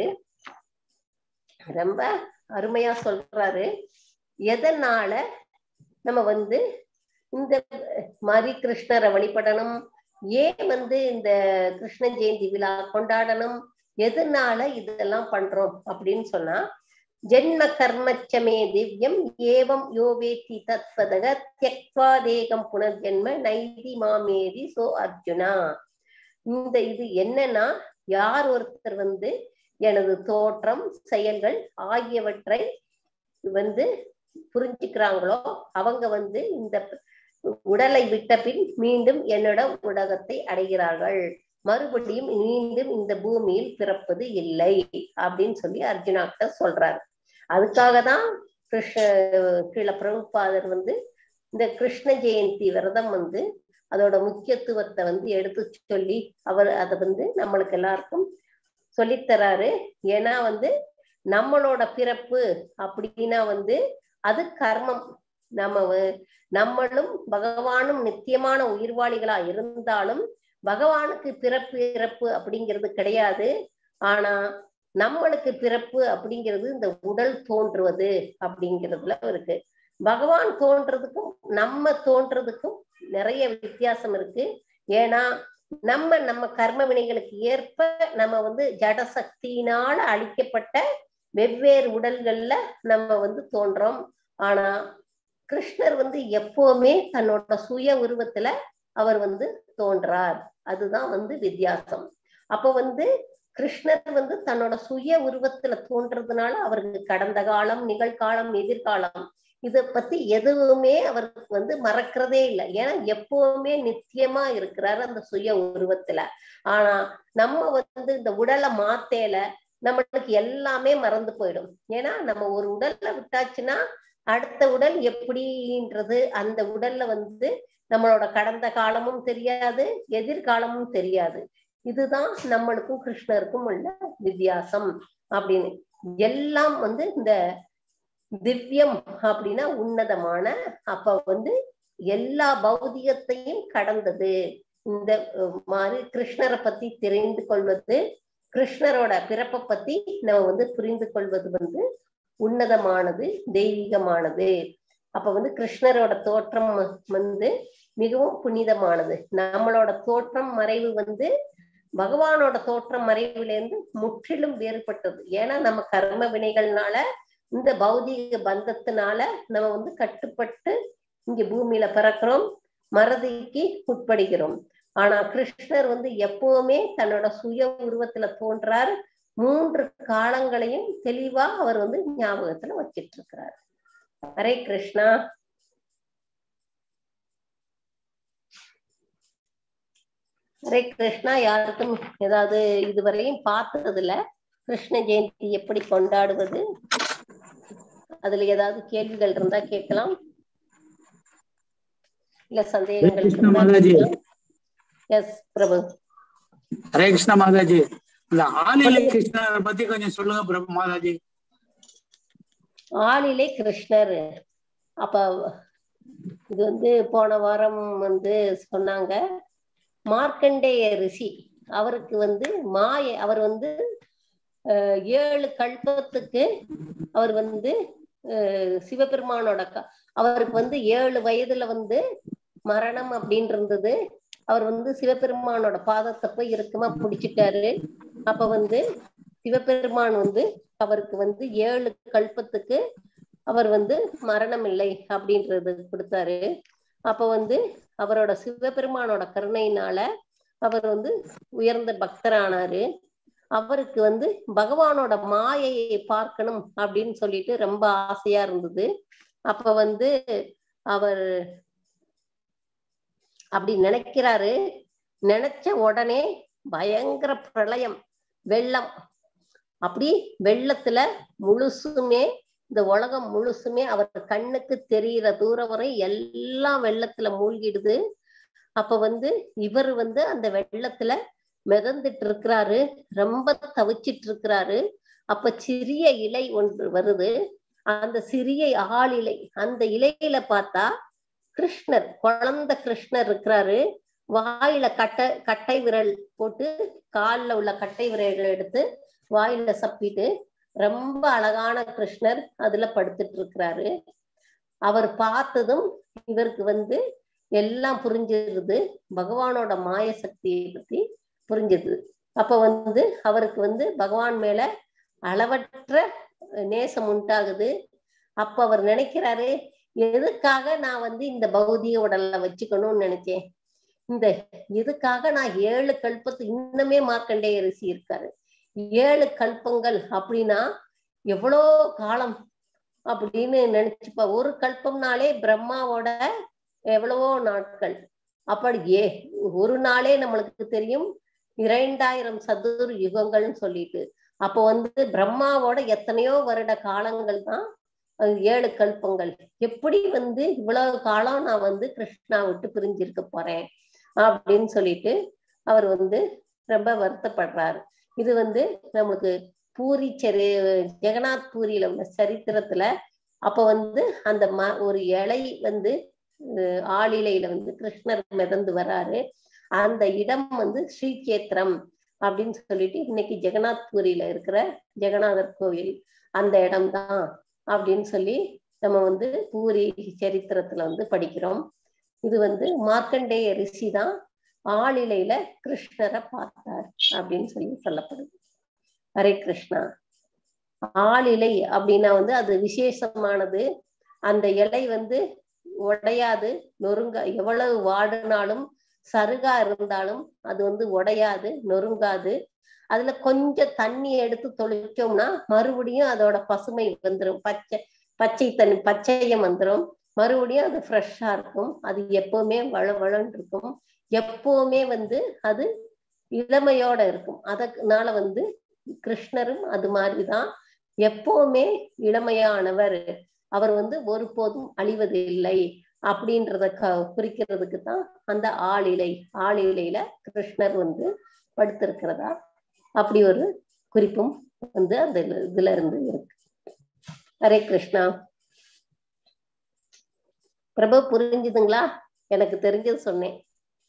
ரொம்ப அருமையா சொல்றாரு எதனால நம்ம வந்து இந்த மாதிரி கிருஷ்ணரை வழிபடணும் ஏன் வந்து இந்த கிருஷ்ண ஜெயந்தி விழா கொண்டாடணும் எதனால இதெல்லாம் பண்றோம் அப்படின்னு சொன்னா ஜென்ம கர்மச்சமே திவ்யம் ஏவம் யோவேத்தி தத்வதக தியக்வாதேகம் புனர்ஜென்ம நைதி மாமேதி சோ அர்ஜுனா இந்த இது என்னன்னா யார் ஒருத்தர் வந்து எனது தோற்றம் செயல்கள் ஆகியவற்றை வந்து புரிஞ்சுக்கிறாங்களோ அவங்க வந்து இந்த உடலை விட்ட பின் மீண்டும் என்னோட உலகத்தை அடைகிறார்கள் மறுபடியும் மீண்டும் இந்த பூமியில் பிறப்பது இல்லை அப்படின்னு சொல்லி அர்ஜுனாக்கிட்ட சொல்றாரு அதுக்காக தான் கிருஷ்ண கீழ பிரபுபாதர் வந்து இந்த கிருஷ்ண ஜெயந்தி விரதம் வந்து அதோட முக்கியத்துவத்தை வந்து எடுத்து சொல்லி அவர் அதை வந்து நம்மளுக்கு எல்லாருக்கும் சொல்லித்தராரு ஏன்னா வந்து நம்மளோட பிறப்பு அப்படின்னா வந்து அது கர்மம் நம்ம வ- நம்மளும் பகவானும் நித்தியமான உயிர்வாளிகளா இருந்தாலும் பகவானுக்கு பிறப்பு இறப்பு அப்படிங்கிறது கிடையாது ஆனா நம்மளுக்கு பிறப்பு அப்படிங்கிறது இந்த உடல் தோன்றுவது அப்படிங்கிறதுல இருக்கு பகவான் தோன்றதுக்கும் நம்ம தோன்றதுக்கும் நிறைய வித்தியாசம் இருக்கு ஏன்னா நம்ம நம்ம கர்ம வினைகளுக்கு ஏற்ப நம்ம வந்து ஜட சக்தியினால அழிக்கப்பட்ட வெவ்வேறு உடல்கள்ல நம்ம வந்து தோன்றோம் ஆனா கிருஷ்ணர் வந்து எப்பவுமே தன்னோட சுய உருவத்துல அவர் வந்து தோன்றார் அதுதான் வந்து வித்தியாசம் அப்ப வந்து கிருஷ்ணர் வந்து தன்னோட சுய உருவத்துல தோன்றதுனால அவருக்கு கடந்த காலம் நிகழ்காலம் எதிர்காலம் இத பத்தி எதுவுமே அவருக்கு வந்து மறக்கிறதே இல்லை ஏன்னா எப்பவுமே நித்தியமா இருக்கிறாரு அந்த சுய உருவத்துல ஆனா நம்ம வந்து இந்த உடலை மாத்தேல நம்மளுக்கு எல்லாமே மறந்து போயிடும் ஏன்னா நம்ம ஒரு உடல்ல விட்டாச்சுன்னா அடுத்த உடல் எப்படின்றது அந்த உடல்ல வந்து நம்மளோட கடந்த காலமும் தெரியாது எதிர்காலமும் தெரியாது இதுதான் நம்மளுக்கும் கிருஷ்ணருக்கும் உள்ள வித்தியாசம் அப்படின்னு எல்லாம் வந்து இந்த திவ்யம் அப்படின்னா உன்னதமான அப்ப வந்து எல்லா பௌதிகத்தையும் கடந்தது இந்த அஹ், மாதிரி கிருஷ்ணரை பத்தி தெரிந்து கொள்வது கிருஷ்ணரோட பிறப்பை பத்தி நம்ம வந்து புரிந்து கொள்வது வந்து உன்னதமானது தெய்வீகமானது அப்ப வந்து கிருஷ்ணரோட தோற்றம் வந்து மிகவும் புனிதமானது நம்மளோட தோற்றம் மறைவு வந்து பகவானோட தோற்றம் மறைவுல இருந்து முற்றிலும் வேறுபட்டது ஏன்னா நம்ம கர்ம வினைகள்னால இந்த பௌதீக பந்தத்தினால நம்ம வந்து கட்டுப்பட்டு இங்க பூமியில பிறக்கிறோம் மறதிக்கு உட்படுகிறோம் ஆனா கிருஷ்ணர் வந்து எப்பவுமே தன்னோட சுய உருவத்துல தோன்றார் மூன்று காலங்களையும் தெளிவா அவர் வந்து ஞாபகத்துல வச்சிட்டு இருக்கிறார் ஹரே கிருஷ்ணா ஹரே கிருஷ்ணா யாருக்கும் ஏதாவது இதுவரையும் பார்த்ததுல கிருஷ்ண ஜெயந்தி எப்படி கொண்டாடுவது அதுல ஏதாவது கேள்விகள் இருந்தா கேட்கலாம் இல்ல சந்தேகங்கள் கிருஷ்ண மாதாஜி எஸ் பிரபு ஹரே கிருஷ்ண மாதாஜி இந்த ஆலிலை கிருஷ்ணரை பத்தி கொஞ்சம் சொல்லுங்க பிரபு மாதாஜி ஆளிலே கிருஷ்ணர் அப்ப இது வந்து போன வாரம் வந்து சொன்னாங்க மார்க்கண்டேய ரிஷி அவருக்கு வந்து மாய அவர் வந்து அஹ், ஏழு கல்பத்துக்கு அவர் வந்து அஹ், சிவபெருமானோட க- அவருக்கு வந்து ஏழு வயதுல வந்து மரணம் அப்படின்னு இருந்தது அவர் வந்து சிவபெருமானோட பாதத்தை போய் இறுக்கமா பிடிச்சிட்டாரு அப்ப வந்து சிவபெருமான் வந்து அவருக்கு வந்து ஏழு கல்பத்துக்கு அவர் வந்து மரணம் இல்லை அப்படின்றது கொடுத்தாரு அப்ப வந்து அவரோட சிவபெருமானோட கருணையினால அவர் வந்து உயர்ந்த பக்தரானாரு அவருக்கு வந்து பகவானோட மாயையை பார்க்கணும் அப்படின்னு சொல்லிட்டு ரொம்ப ஆசையா இருந்தது அப்ப வந்து அவர் அப்படி நினைக்கிறாரு நினைச்ச உடனே பயங்கர பிரளயம் வெள்ளம் அப்படி வெள்ளத்துல முழுசுமே இந்த உலகம் முழுசுமே அவர் கண்ணுக்கு தெரியிற தூரம் வரை எல்லாம் வெள்ளத்துல மூழ்கிடுது அப்ப வந்து இவர் வந்து அந்த வெள்ளத்துல மிதந்துட்டு இருக்கிறாரு ரொம்ப தவிச்சிட்டு இருக்கிறாரு அப்ப சிறிய இலை ஒன்று வருது அந்த சிறிய ஆளிலை அந்த இலையில பார்த்தா கிருஷ்ணர் குழந்தை கிருஷ்ணர் இருக்கிறாரு வாயில கட்டை கட்டை விரல் போட்டு கால்ல உள்ள கட்டை விரல்களை எடுத்து வாயில சப்பிட்டு ரொம்ப அழகான கிருஷ்ணர் அதுல படுத்துட்டு இருக்கிறாரு அவர் பார்த்ததும் இவருக்கு வந்து எல்லாம் புரிஞ்சிருது பகவானோட மாய சக்தியை பத்தி புரிஞ்சுது அப்ப வந்து அவருக்கு வந்து பகவான் மேல அளவற்ற நேசம் உண்டாகுது அப்ப அவர் நினைக்கிறாரு எதுக்காக நான் வந்து இந்த பௌதிக உடல்ல வச்சுக்கணும்னு நினைச்சேன் இந்த இதுக்காக நான் ஏழு கல்பத்து இன்னுமே மார்க்கண்டேய ரிஷி இருக்காரு ஏழு கல்பங்கள் அப்படின்னா எவ்வளோ காலம் அப்படின்னு நினைச்சுப்பா ஒரு கல்பம்னாலே பிரம்மாவோட எவ்வளவோ நாட்கள் அப்படி ஏ ஒரு நாளே நம்மளுக்கு தெரியும் இரண்டாயிரம் சதுர் யுகங்கள்னு சொல்லிட்டு அப்போ வந்து பிரம்மாவோட எத்தனையோ வருட காலங்கள் தான் அது ஏழு கல்பங்கள் எப்படி வந்து இவ்வளவு காலம் நான் வந்து கிருஷ்ணா விட்டு பிரிஞ்சிருக்க போறேன் அப்படின்னு சொல்லிட்டு அவர் வந்து ரொம்ப வருத்தப்படுறாரு இது வந்து நம்மளுக்கு பூரி சரி ஜெகநாத் பூரியில உள்ள சரித்திரத்துல அப்ப வந்து அந்த ம ஒரு இலை வந்து அஹ் ஆளிலையில வந்து கிருஷ்ணர் மிதந்து வராரு அந்த இடம் வந்து ஸ்ரீகேத்திரம் அப்படின்னு சொல்லிட்டு இன்னைக்கு ஜெகநாத் பூரியில இருக்கிற ஜெகநாதர் கோவில் அந்த இடம்தான் அப்படின்னு சொல்லி நம்ம வந்து பூரி சரித்திரத்துல வந்து படிக்கிறோம் இது வந்து மார்க்கண்டேய ரிஷி தான் ஆளிலையில கிருஷ்ணரை பார்த்தார் அப்படின்னு சொல்லி சொல்லப்படுது ஹரே கிருஷ்ணா ஆளிலை அப்படின்னா வந்து அது விசேஷமானது அந்த இலை வந்து உடையாது நொறுங்க எவ்வளவு வாடினாலும் சருகா இருந்தாலும் அது வந்து உடையாது நொறுங்காது அதுல கொஞ்சம் தண்ணி எடுத்து தொளிச்சோம்னா மறுபடியும் அதோட பசுமை வந்துடும் பச்சை பச்சை தண்ணி பச்சையம் வந்துடும் மறுபடியும் அது ஃப்ரெஷ்ஷா இருக்கும் அது எப்பவுமே வளவளன்னு இருக்கும் எப்பவுமே வந்து அது இளமையோட இருக்கும் அதனால வந்து கிருஷ்ணரும் அது மாதிரிதான் எப்பவுமே இளமையானவர் அவர் வந்து ஒருபோதும் அழிவது இல்லை அப்படின்றத க குறிக்கிறதுக்கு தான் அந்த ஆளிலை ஆளிலையில கிருஷ்ணர் வந்து படுத்திருக்கிறதா அப்படி ஒரு குறிப்பும் வந்து அந்த இதுல இருந்து இருக்கு ஹரே கிருஷ்ணா பிரபு புரிஞ்சுதுங்களா எனக்கு தெரிஞ்சது சொன்னேன்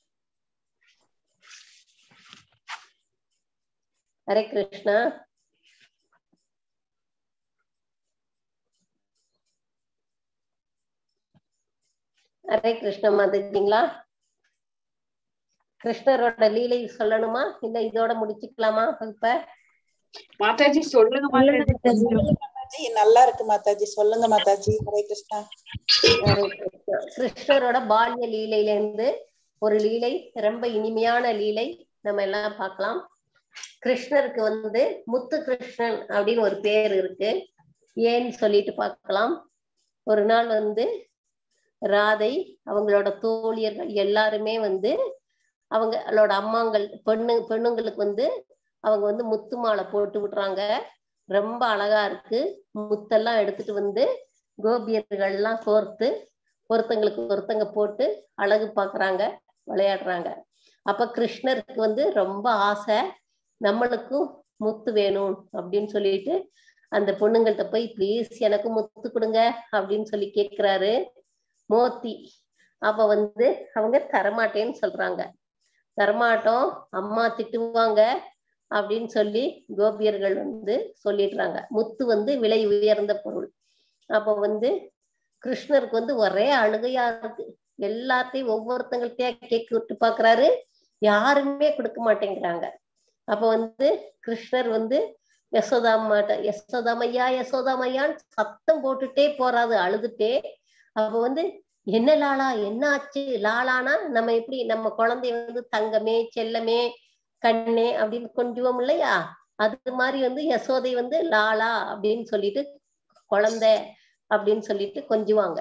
ஹரே கிருஷ்ணா ஹரே கிருஷ்ண மாதேஜிங்களா கிருஷ்ணரோட லீலை சொல்லணுமா இல்ல இதோட முடிச்சுக்கலாமா இப்ப மாதாஜி சொல்லுங்க மாதாஜி மாதாஜி நல்லா இருக்கு மாதாஜி சொல்லுங்க மாதாஜி ஹரே கிருஷ்ணா ஹரே கிருஷ்ணா. கிருஷ்ணரோட பால்ய லீலையில இருந்து ஒரு லீலை ரொம்ப இனிமையான லீலை நம்ம எல்லாம் பார்க்கலாம் கிருஷ்ணருக்கு வந்து முத்து கிருஷ்ணன் அப்படின்னு ஒரு பேர் இருக்கு ஏன்னு சொல்லிட்டு பார்க்கலாம் ஒரு நாள் வந்து ராதை அவங்களோட தோழியர்கள் எல்லாருமே வந்து அவங்களோட அம்மாங்கள் பெண்ணு பெண்ணுங்களுக்கு வந்து அவங்க வந்து முத்து மாலை போட்டு விடுறாங்க ரொம்ப அழகா இருக்கு முத்தெல்லாம் எடுத்துட்டு வந்து கோபியர்கள்லாம் கோர்த்து ஒருத்தங்களுக்கு ஒருத்தங்க போட்டு அழகு பார்க்கறாங்க விளையாடுறாங்க அப்ப கிருஷ்ணருக்கு வந்து ரொம்ப ஆசை நம்மளுக்கும் முத்து வேணும் அப்படின்னு சொல்லிட்டு அந்த பொண்ணுங்கள்ட்ட போய் ப்ளீஸ் எனக்கு முத்து கொடுங்க அப்படின்னு சொல்லி கேக்குறாரு மோத்தி அப்ப வந்து அவங்க தரமாட்டேன்னு சொல்றாங்க தரமாட்டோம் அம்மா திட்டுவாங்க அப்படின்னு சொல்லி கோபியர்கள் வந்து சொல்லிடுறாங்க முத்து வந்து விலை உயர்ந்த பொருள் அப்ப வந்து கிருஷ்ணருக்கு வந்து ஒரே அழுகையா இருக்கு எல்லாத்தையும் ஒவ்வொருத்தங்கள்ட்டயா கேக்கு விட்டு பாக்குறாரு யாருமே கொடுக்க மாட்டேங்கிறாங்க அப்ப வந்து கிருஷ்ணர் வந்து யசோதாமாட்ட யசோதாமையா யசோதாமையான்னு சத்தம் போட்டுட்டே போறாது அழுதுட்டே அப்ப வந்து என்ன லாலா என்ன ஆச்சு லாலானா நம்ம எப்படி நம்ம குழந்தைய வந்து தங்கமே செல்லமே கண்ணே அப்படின்னு கொஞ்சுவோம் இல்லையா அது மாதிரி வந்து யசோதை வந்து லாலா அப்படின்னு சொல்லிட்டு குழந்தை அப்படின்னு சொல்லிட்டு கொஞ்சுவாங்க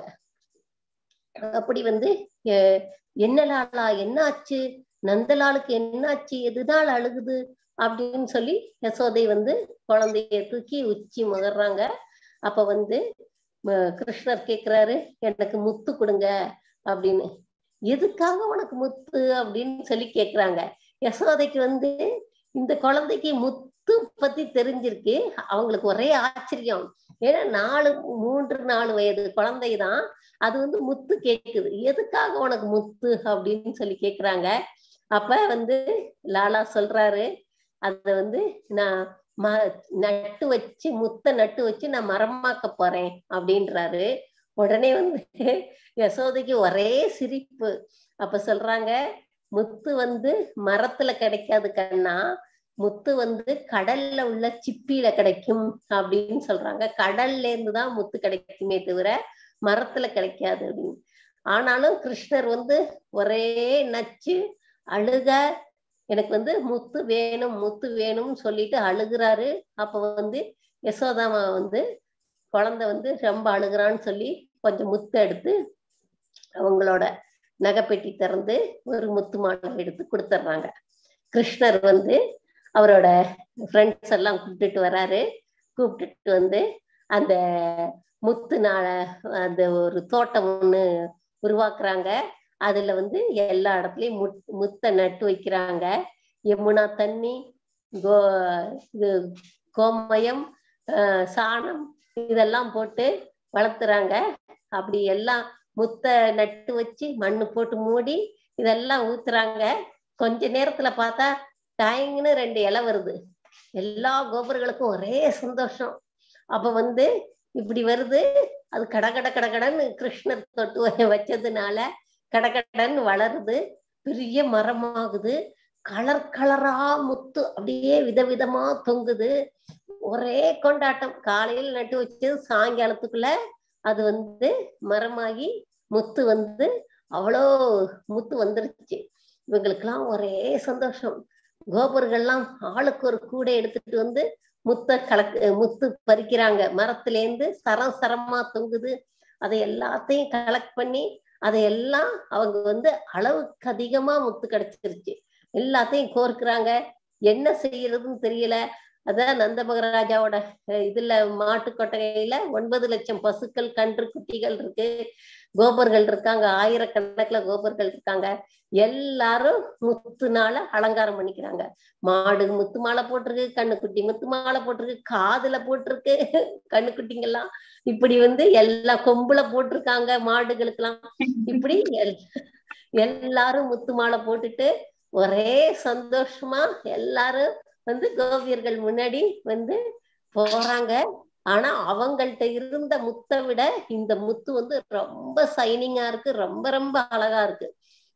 அப்படி வந்து அஹ், என்ன லாலா என்ன ஆச்சு நந்தலாலுக்கு என்ன ஆச்சு எதுதான் அழுகுது அப்படின்னு சொல்லி யசோதை வந்து குழந்தைய தூக்கி உச்சி முகர்றாங்க அப்ப வந்து ம- கிருஷ்ணர் கேக்குறாரு எனக்கு முத்து கொடுங்க அப்படின்னு எதுக்காக உனக்கு முத்து அப்படின்னு சொல்லி கேக்குறாங்க யசோதைக்கு வந்து இந்த குழந்தைக்கு முத்து பத்தி தெரிஞ்சிருக்கு அவங்களுக்கு ஒரே ஆச்சரியம் ஏன்னா நாலு மூன்று நாலு வயது குழந்தைதான் அது வந்து முத்து கேக்குது எதுக்காக உனக்கு முத்து அப்படின்னு சொல்லி கேக்குறாங்க அப்ப வந்து லாலா சொல்றாரு அத வந்து நான் ம- நட்டு வச்சு முத்த நட்டு வச்சு நான் மரமாக்க போறேன் அப்படின்றாரு உடனே வந்து யசோதைக்கு ஒரே சிரிப்பு அப்ப சொல்றாங்க முத்து வந்து மரத்துல கிடைக்காது கண்ணா முத்து வந்து கடல்ல உள்ள சிப்பியில கிடைக்கும் அப்படின்னு சொல்றாங்க கடல்ல இருந்து தான் முத்து கிடைக்குமே தவிர மரத்துல கிடைக்காது அப்படின்னு ஆனாலும் கிருஷ்ணர் வந்து ஒரே நச்சு அழுக எனக்கு வந்து முத்து வேணும் முத்து வேணும்னு சொல்லிட்டு அழுகுறாரு அப்ப வந்து யசோதாமா வந்து குழந்தை வந்து ரொம்ப அழுகுறான்னு சொல்லி கொஞ்சம் முத்து எடுத்து அவங்களோட நகைப்பெட்டி திறந்து ஒரு முத்து மாலை எடுத்து கொடுத்துட்றாங்க கிருஷ்ணர் வந்து அவரோட ஃப்ரெண்ட்ஸ் எல்லாம் கூப்பிட்டுட்டு வராரு கூப்பிட்டுட்டு வந்து அந்த முத்து நாள அந்த ஒரு தோட்டம் ஒண்ணு உருவாக்குறாங்க அதுல வந்து எல்லா இடத்துலயும் முத் முத்தை நட்டு வைக்கிறாங்க யமுனா தண்ணி கோ இது கோமயம் ஆஹ் சாணம் இதெல்லாம் போட்டு வளர்த்துறாங்க அப்படி எல்லாம் முத்தை நட்டு வச்சு மண்ணு போட்டு மூடி இதெல்லாம் ஊத்துறாங்க கொஞ்ச நேரத்துல பார்த்தா டாயிங்னு ரெண்டு இலை வருது எல்லா கோபுரங்களுக்கும் ஒரே சந்தோஷம் அப்ப வந்து இப்படி வருது அது கடகட கடகடன்னு கிருஷ்ணர் தொட்டு வ- வச்சதுனால கடகடன்னு வளருது பெரிய மரமாகுது கலர் கலரா முத்து அப்படியே விதவிதமா தொங்குது ஒரே கொண்டாட்டம் காலையில் நட்டு வச்சது சாயங்காலத்துக்குள்ள அது வந்து மரமாகி முத்து வந்து அவ்வளோ முத்து வந்துருச்சு இவங்களுக்கெல்லாம் ஒரே சந்தோஷம் கோபுரங்கள்லாம் ஆளுக்கு ஒரு கூடை எடுத்துட்டு வந்து முத்த கலக்கு முத்து பறிக்கிறாங்க மரத்திலேருந்து சரம் சரமா தொங்குது அதை எல்லாத்தையும் கலெக்ட் பண்ணி அதையெல்லாம் அவங்க வந்து அளவுக்கு அதிகமா முத்து கிடைச்சிருச்சு எல்லாத்தையும் கோர்க்குறாங்க என்ன செய்யறதுன்னு தெரியல அதான் நந்த மகராஜாவோட அஹ், இதுல மாட்டு கொட்டகையில ஒன்பது லட்சம் பசுக்கள் கன்று குட்டிகள் இருக்கு கோபர்கள் இருக்காங்க ஆயிரக்கணக்குல கோபர்கள் இருக்காங்க எல்லாரும் முத்துனால அலங்காரம் பண்ணிக்கிறாங்க மாடு முத்து மாலை போட்டிருக்கு கண்ணுக்குட்டி முத்து மாலை போட்டிருக்கு காதுல போட்டிருக்கு கண்ணுக்குட்டிங்கெல்லாம் இப்படி வந்து எல்லா கொம்புல போட்டிருக்காங்க மாடுகளுக்கெல்லாம் இப்படி எல்- எல்லாரும் முத்து மாலை போட்டுட்டு ஒரே சந்தோஷமா எல்லாரும் வந்து கோபியர்கள் முன்னாடி வந்து போறாங்க ஆனா அவங்கள்ட்ட இருந்த முத்தை விட இந்த முத்து வந்து ரொம்ப சைனிங்கா இருக்கு ரொம்ப ரொம்ப அழகா இருக்கு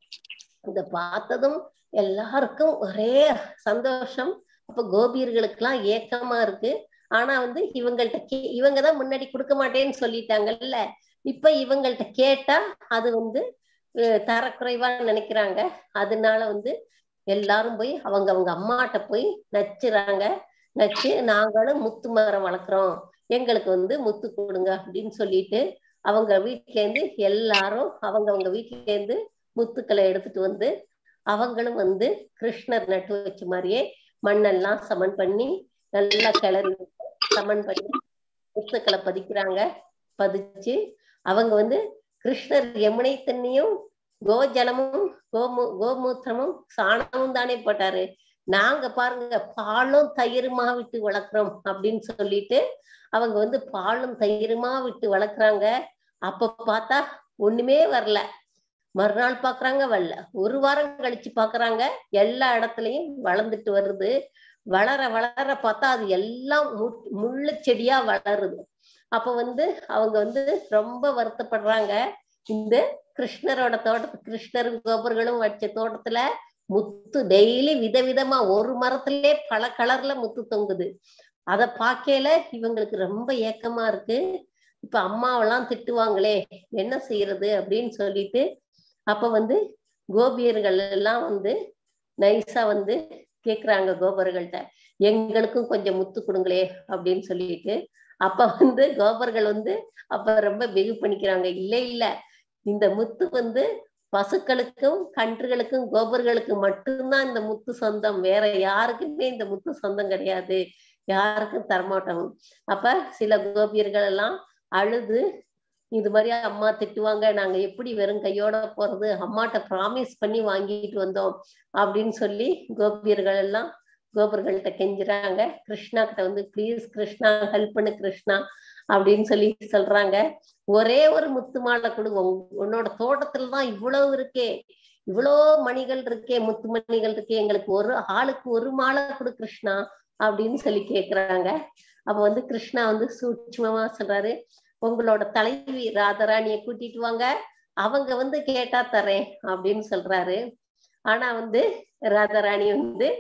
இத பார்த்ததும் எல்லாருக்கும் ஒரே சந்தோஷம் அப்ப கோபியர்களுக்கெல்லாம் ஏக்கமா இருக்கு ஆனா வந்து இவங்கள்ட்ட கே இவங்கதான் முன்னாடி கொடுக்க மாட்டேன்னு சொல்லிட்டாங்கல்ல இப்ப இவங்கள்ட்ட கேட்டா அது வந்து அஹ், தரக்குறைவா நினைக்கிறாங்க அதனால வந்து எல்லாரும் போய் அவங்க அவங்க அம்மாட்ட போய் நச்சுறாங்க நச்சு நாங்களும் முத்து மரம் வளர்க்குறோம் எங்களுக்கு வந்து முத்து கொடுங்க அப்படின்னு சொல்லிட்டு அவங்க வீட்ல இருந்து எல்லாரும் அவங்க அவங்க வீட்ல இருந்து முத்துக்களை எடுத்துட்டு வந்து அவங்களும் வந்து கிருஷ்ணர் நட்டு வச்ச மாதிரியே மண்ணெல்லாம் சமன் பண்ணி நல்லா கிளறி விட்டு சமன் பண்ணி முத்துக்களை பதிக்கிறாங்க பதிச்சு அவங்க வந்து கிருஷ்ணர் யமுனை தண்ணியும் கோஜலமும் கோமு கோமூத்திரமும் சாணமும் தானே போட்டாரு நாங்க பாருங்க பாலும் தயிருமா விட்டு வளர்க்குறோம் அப்படின்னு சொல்லிட்டு அவங்க வந்து பாலும் தயிருமா விட்டு வளர்க்குறாங்க அப்ப பார்த்தா ஒண்ணுமே வரல மறுநாள் பாக்குறாங்க வரல ஒரு வாரம் கழிச்சு பாக்குறாங்க எல்லா இடத்துலயும் வளர்ந்துட்டு வருது வளர வளர பார்த்தா அது எல்லாம் மு- முள்ளு செடியா வளருது அப்ப வந்து அவங்க வந்து ரொம்ப வருத்தப்படுறாங்க இந்த கிருஷ்ணரோட தோட்டத்து கிருஷ்ணரும் கோபர்களும் வச்ச தோட்டத்துல முத்து டெய்லி விதவிதமா ஒரு மரத்திலே பல கலர்ல முத்து தொங்குது அத பார்க்கையில இவங்களுக்கு ரொம்ப ஏக்கமா இருக்கு இப்ப அம்மாவெல்லாம் திட்டுவாங்களே என்ன செய்யறது அப்படின்னு சொல்லிட்டு அப்ப வந்து கோபியர்கள் எல்லாம் வந்து நைஸா வந்து கேக்குறாங்க கோபர்கள்ட்ட எங்களுக்கும் கொஞ்சம் முத்து கொடுங்களே அப்படின்னு சொல்லிட்டு அப்ப வந்து கோபர்கள் வந்து அப்ப ரொம்ப வெகு பண்ணிக்கிறாங்க இல்ல இல்ல இந்த முத்து வந்து பசுக்களுக்கும் கன்றுகளுக்கும் கோபர்களுக்கும் மட்டும்தான் இந்த முத்து சொந்தம் வேற யாருக்குமே இந்த முத்து சொந்தம் கிடையாது யாருக்கும் தரமாட்டோம் அப்ப சில கோபியர்கள் எல்லாம் அழுது இது மாதிரி அம்மா திட்டுவாங்க நாங்க எப்படி வெறும் கையோட போறது அம்மாட்ட ப்ராமிஸ் பண்ணி வாங்கிட்டு வந்தோம் அப்படின்னு சொல்லி கோபியர்கள் எல்லாம் கோபர்கள்ட்ட கெஞ்சுறாங்க கிருஷ்ணா கிட்ட வந்து ப்ளீஸ் கிருஷ்ணா ஹெல்ப் பண்ணு கிருஷ்ணா அப்படின்னு சொல்லி சொல்றாங்க ஒரே ஒரு முத்து மாலை கொடு உன்- உன்னோட தோட்டத்துல தான் இவ்வளவு இருக்கே இவ்வளோ மணிகள் இருக்கே முத்து மணிகள் இருக்கே எங்களுக்கு ஒரு ஆளுக்கு ஒரு மாலை கொடு கிருஷ்ணா அப்படின்னு சொல்லி கேக்குறாங்க அப்ப வந்து கிருஷ்ணா வந்து சூட்சுமமா சொல்றாரு உங்களோட தலைவி ராதராணிய கூட்டிட்டு வாங்க அவங்க வந்து கேட்டா தரேன் அப்படின்னு சொல்றாரு ஆனா வந்து ராதாராணி வந்து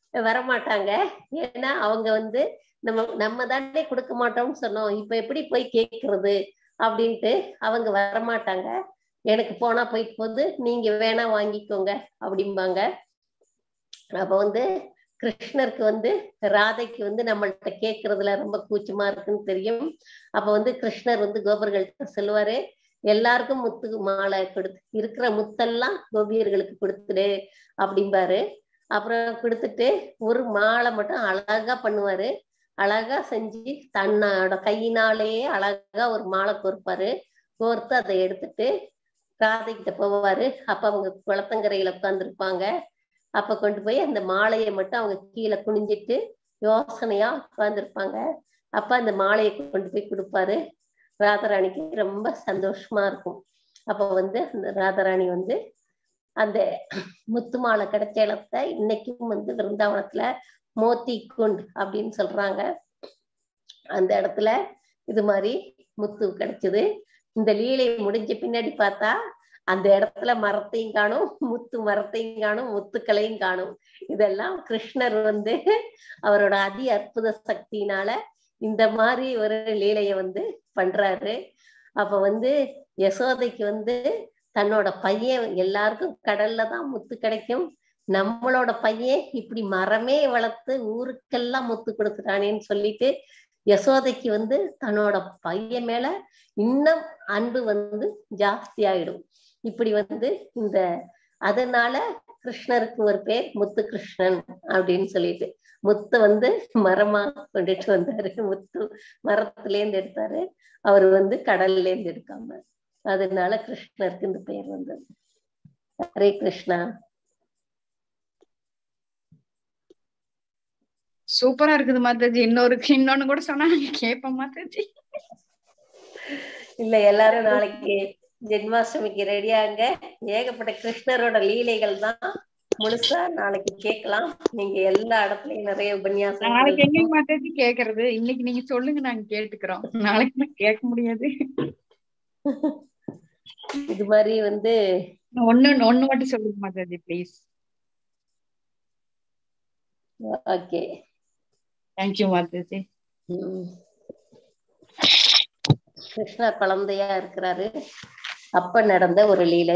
வரமாட்டாங்க ஏன்னா அவங்க வந்து நம்ம நம்ம தானே கொடுக்க மாட்டோம்னு சொன்னோம் இப்ப எப்படி போய் கேக்குறது அப்படின்ட்டு அவங்க வரமாட்டாங்க எனக்கு போனா போயிட்டு போகுது நீங்க வேணா வாங்கிக்கோங்க அப்படிம்பாங்க அப்ப வந்து கிருஷ்ணருக்கு வந்து ராதைக்கு வந்து நம்மள்ட்ட கேக்குறதுல ரொம்ப கூச்சமா இருக்குன்னு தெரியும் அப்ப வந்து கிருஷ்ணர் வந்து கோபர்கள்ட்ட சொல்லுவாரு எல்லாருக்கும் முத்து மாலை கொடுத்து இருக்கிற முத்தெல்லாம் கோபியர்களுக்கு கொடுத்துடு அப்படிம்பாரு அப்புறம் கொடுத்துட்டு ஒரு மாலை மட்டும் அழகா பண்ணுவாரு அழகா செஞ்சு தன்னோட கையினாலேயே அழகா ஒரு மாலை கோர்ப்பாரு கோர்த்து அதை எடுத்துட்டு ராதை கிட்ட போவாரு அப்ப அவங்க குளத்தங்கரையில உட்காந்துருப்பாங்க அப்ப கொண்டு போய் அந்த மாலையை மட்டும் அவங்க கீழே குனிஞ்சிட்டு யோசனையா உட்காந்துருப்பாங்க அப்ப அந்த மாலையை கொண்டு போய் கொடுப்பாரு ராதாராணிக்கு ரொம்ப சந்தோஷமா இருக்கும் அப்ப வந்து அந்த ராதாராணி வந்து அந்த முத்து மாலை கிடைச்ச இடத்த இன்னைக்கும் வந்து விருந்தாவனத்துல மோத்தி குண்ட் அப்படின்னு சொல்றாங்க அந்த இடத்துல இது மாதிரி முத்து கிடைச்சது இந்த லீலை முடிஞ்ச பின்னாடி பார்த்தா அந்த இடத்துல மரத்தையும் காணும் முத்து மரத்தையும் காணும் முத்துக்களையும் காணும் இதெல்லாம் கிருஷ்ணர் வந்து அவரோட அதி அற்புத சக்தியினால இந்த மாதிரி ஒரு லீலைய வந்து பண்றாரு அப்ப வந்து யசோதைக்கு வந்து தன்னோட பையன் எல்லாருக்கும் கடல்ல தான் முத்து கிடைக்கும் நம்மளோட பையன் இப்படி மரமே வளர்த்து ஊருக்கெல்லாம் முத்து கொடுத்துட்டானேன்னு சொல்லிட்டு யசோதைக்கு வந்து தன்னோட பையன் மேல இன்னும் அன்பு வந்து ஜாஸ்தி ஆயிடும் இப்படி வந்து இந்த அதனால கிருஷ்ணருக்கு ஒரு பேர் முத்து கிருஷ்ணன் அப்படின்னு சொல்லிட்டு முத்து வந்து மரமா கொண்டுட்டு வந்தாரு முத்து மரத்துல இருந்து எடுத்தாரு அவர் வந்து கடல்ல இருந்து எடுக்காம அதனால கிருஷ்ணருக்கு இந்த பெயர் வந்தது ஹரே கிருஷ்ணா சூப்பரா இருக்குது மாதாஜி இன்னொரு இன்னொன்னு கூட சொன்னா நாங்க கேட்போம் மாதாஜி இல்ல எல்லாரும் நாளைக்கு ஜென்மாஷ்டமிக்கு ரெடியாங்க ஏகப்பட்ட கிருஷ்ணரோட லீலைகள் தான் முழுசா நாளைக்கு கேட்கலாம் நீங்க எல்லா இடத்துலயும் நிறைய உபன்யாசம் நாளைக்கு எங்க மாதாஜி கேக்குறது இன்னைக்கு நீங்க சொல்லுங்க நாங்க கேட்டுக்கிறோம் நாளைக்கு நான் கேட்க முடியாது இது மாதிரி வந்து ஒண்ணு ஒண்ணு மட்டும் சொல்லுங்க Mataji please okay thank you Mataji கிருஷ்ணர் குழந்தையா இருக்கிறாரு அப்ப நடந்த ஒரு லீலை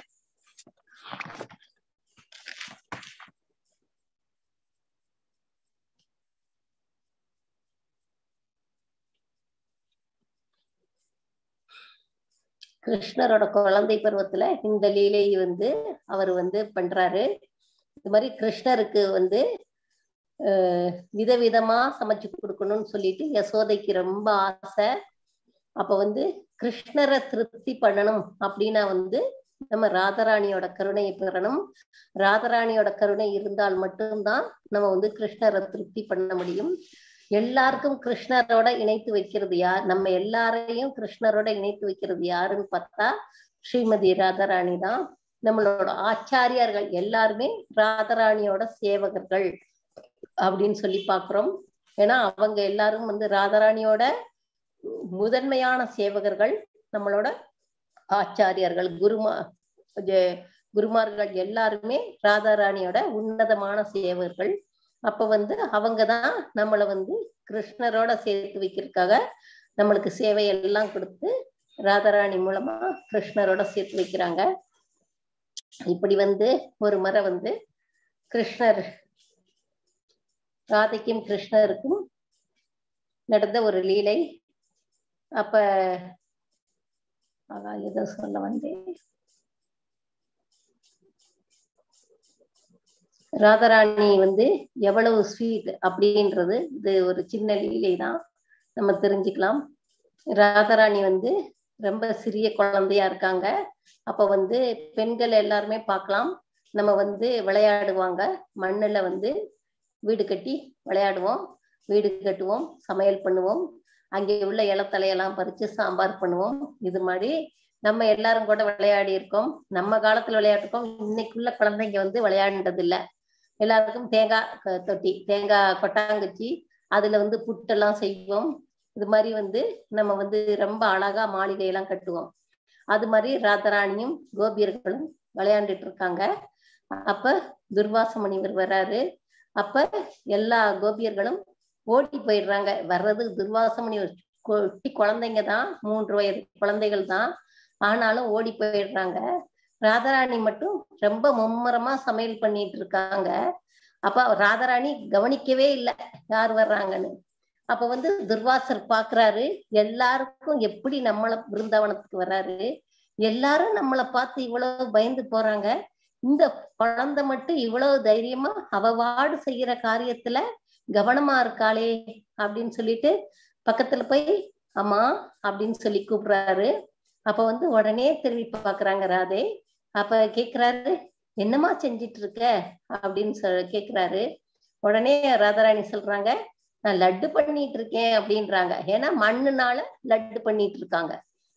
கிருஷ்ணரோட குழந்தை பருவத்துல இந்த லீலை வந்து அவர் வந்து பண்றாரு இது மாதிரி கிருஷ்ணருக்கு வந்து அஹ் விதவிதமா சமைச்சு கொடுக்கணும்னு சொல்லிட்டு யசோதைக்கு ரொம்ப ஆசை அப்ப வந்து கிருஷ்ணரை திருப்தி பண்ணணும் அப்படின்னா வந்து நம்ம ராதராணியோட கருணையை பெறணும் ராதராணியோட கருணை இருந்தால் மட்டும்தான் நம்ம வந்து கிருஷ்ணரை திருப்தி பண்ண முடியும் எல்லாருக்கும் கிருஷ்ணரோட இணைத்து வைக்கிறது யார் நம்ம எல்லாரையும் கிருஷ்ணரோட இணைத்து வைக்கிறது யாருன்னு பார்த்தா ஸ்ரீமதி ராதாராணி தான் நம்மளோட ஆச்சாரியார்கள் எல்லாருமே ராதராணியோட சேவகர்கள் அப்படின்னு சொல்லி பாக்குறோம் ஏன்னா அவங்க எல்லாரும் வந்து ராதாராணியோட முதன்மையான சேவகர்கள் நம்மளோட ஆச்சாரியர்கள் குருமா குருமார்கள் எல்லாருமே ராதாராணியோட உன்னதமான சேவகர்கள் அப்ப வந்து அவங்கதான் நம்மளை வந்து கிருஷ்ணரோட சேர்த்து வைக்கிறதுக்காக நம்மளுக்கு சேவை எல்லாம் கொடுத்து ராதாராணி மூலமா கிருஷ்ணரோட சேர்த்து வைக்கிறாங்க இப்படி வந்து ஒரு முறை வந்து கிருஷ்ணர் ராதைக்கும் கிருஷ்ணருக்கும் நடந்த ஒரு லீலை அப்ப அதான் ஏதோ சொல்ல வந்தேன் ராதாராணி வந்து எவ்வளவு ஸ்வீட் அப்படின்றது இது ஒரு சின்ன லீலை தான் நம்ம தெரிஞ்சுக்கலாம் ராதாராணி வந்து ரொம்ப சிறிய குழந்தையா இருக்காங்க அப்ப வந்து பெண்கள் எல்லாருமே பார்க்கலாம் நம்ம வந்து விளையாடுவாங்க மண்ணுல வந்து வீடு கட்டி விளையாடுவோம் வீடு கட்டுவோம் சமையல் பண்ணுவோம் அங்கே உள்ள இலத்தலையெல்லாம் பறிச்சு சாம்பார் பண்ணுவோம் இது மாதிரி நம்ம எல்லாரும் கூட விளையாடி இருக்கோம் நம்ம காலத்துல விளையாட்டுக்கோம் இன்னைக்குள்ள குழந்தைங்க வந்து விளையாடுறது இல்ல எல்லாருக்கும் தேங்காய் தொட்டி தேங்காய் கொட்டாங்குச்சி அதுல வந்து புட்டெல்லாம் செய்வோம் இது மாதிரி வந்து நம்ம வந்து ரொம்ப அழகா மாளிகை எல்லாம் கட்டுவோம் அது மாதிரி ராதராணியும் கோபியர்களும் விளையாண்டுட்டு இருக்காங்க அப்ப துர்வாச முனிவர் வராரு அப்ப எல்லா கோபியர்களும் ஓடி போயிடுறாங்க வர்றது துர்வாசமணி ஒரு குட்டி குழந்தைங்க தான் மூன்று வயது குழந்தைகள் தான் ஆனாலும் ஓடி போயிடுறாங்க ராதாராணி மட்டும் ரொம்ப மும்முரமா சமையல் பண்ணிட்டு இருக்காங்க அப்ப ராதாராணி கவனிக்கவே இல்லை யார் வர்றாங்கன்னு அப்ப வந்து துர்வாசர் பாக்குறாரு எல்லாருக்கும் எப்படி நம்மள பிருந்தாவனத்துக்கு வர்றாரு எல்லாரும் நம்மளை பார்த்து இவ்வளவு பயந்து போறாங்க இந்த குழந்தை மட்டும் இவ்வளவு தைரியமா அவ வாடு செய்யற காரியத்துல கவனமா இருக்காளே அப்படின்னு சொல்லிட்டு பக்கத்துல போய் அம்மா அப்படின்னு சொல்லி கூப்பிடுறாரு அப்ப வந்து உடனே திரும்பி பாக்குறாங்க ராதே அப்ப கேக்குறாரு என்னம்மா செஞ்சிட்டு இருக்க அப்படின்னு சொல் கேக்குறாரு உடனே ராதாராணி சொல்றாங்க நான் லட்டு பண்ணிட்டு இருக்கேன் அப்படின்றாங்க ஏன்னா மண்ணுனால லட்டு பண்ணிட்டு இருக்காங்க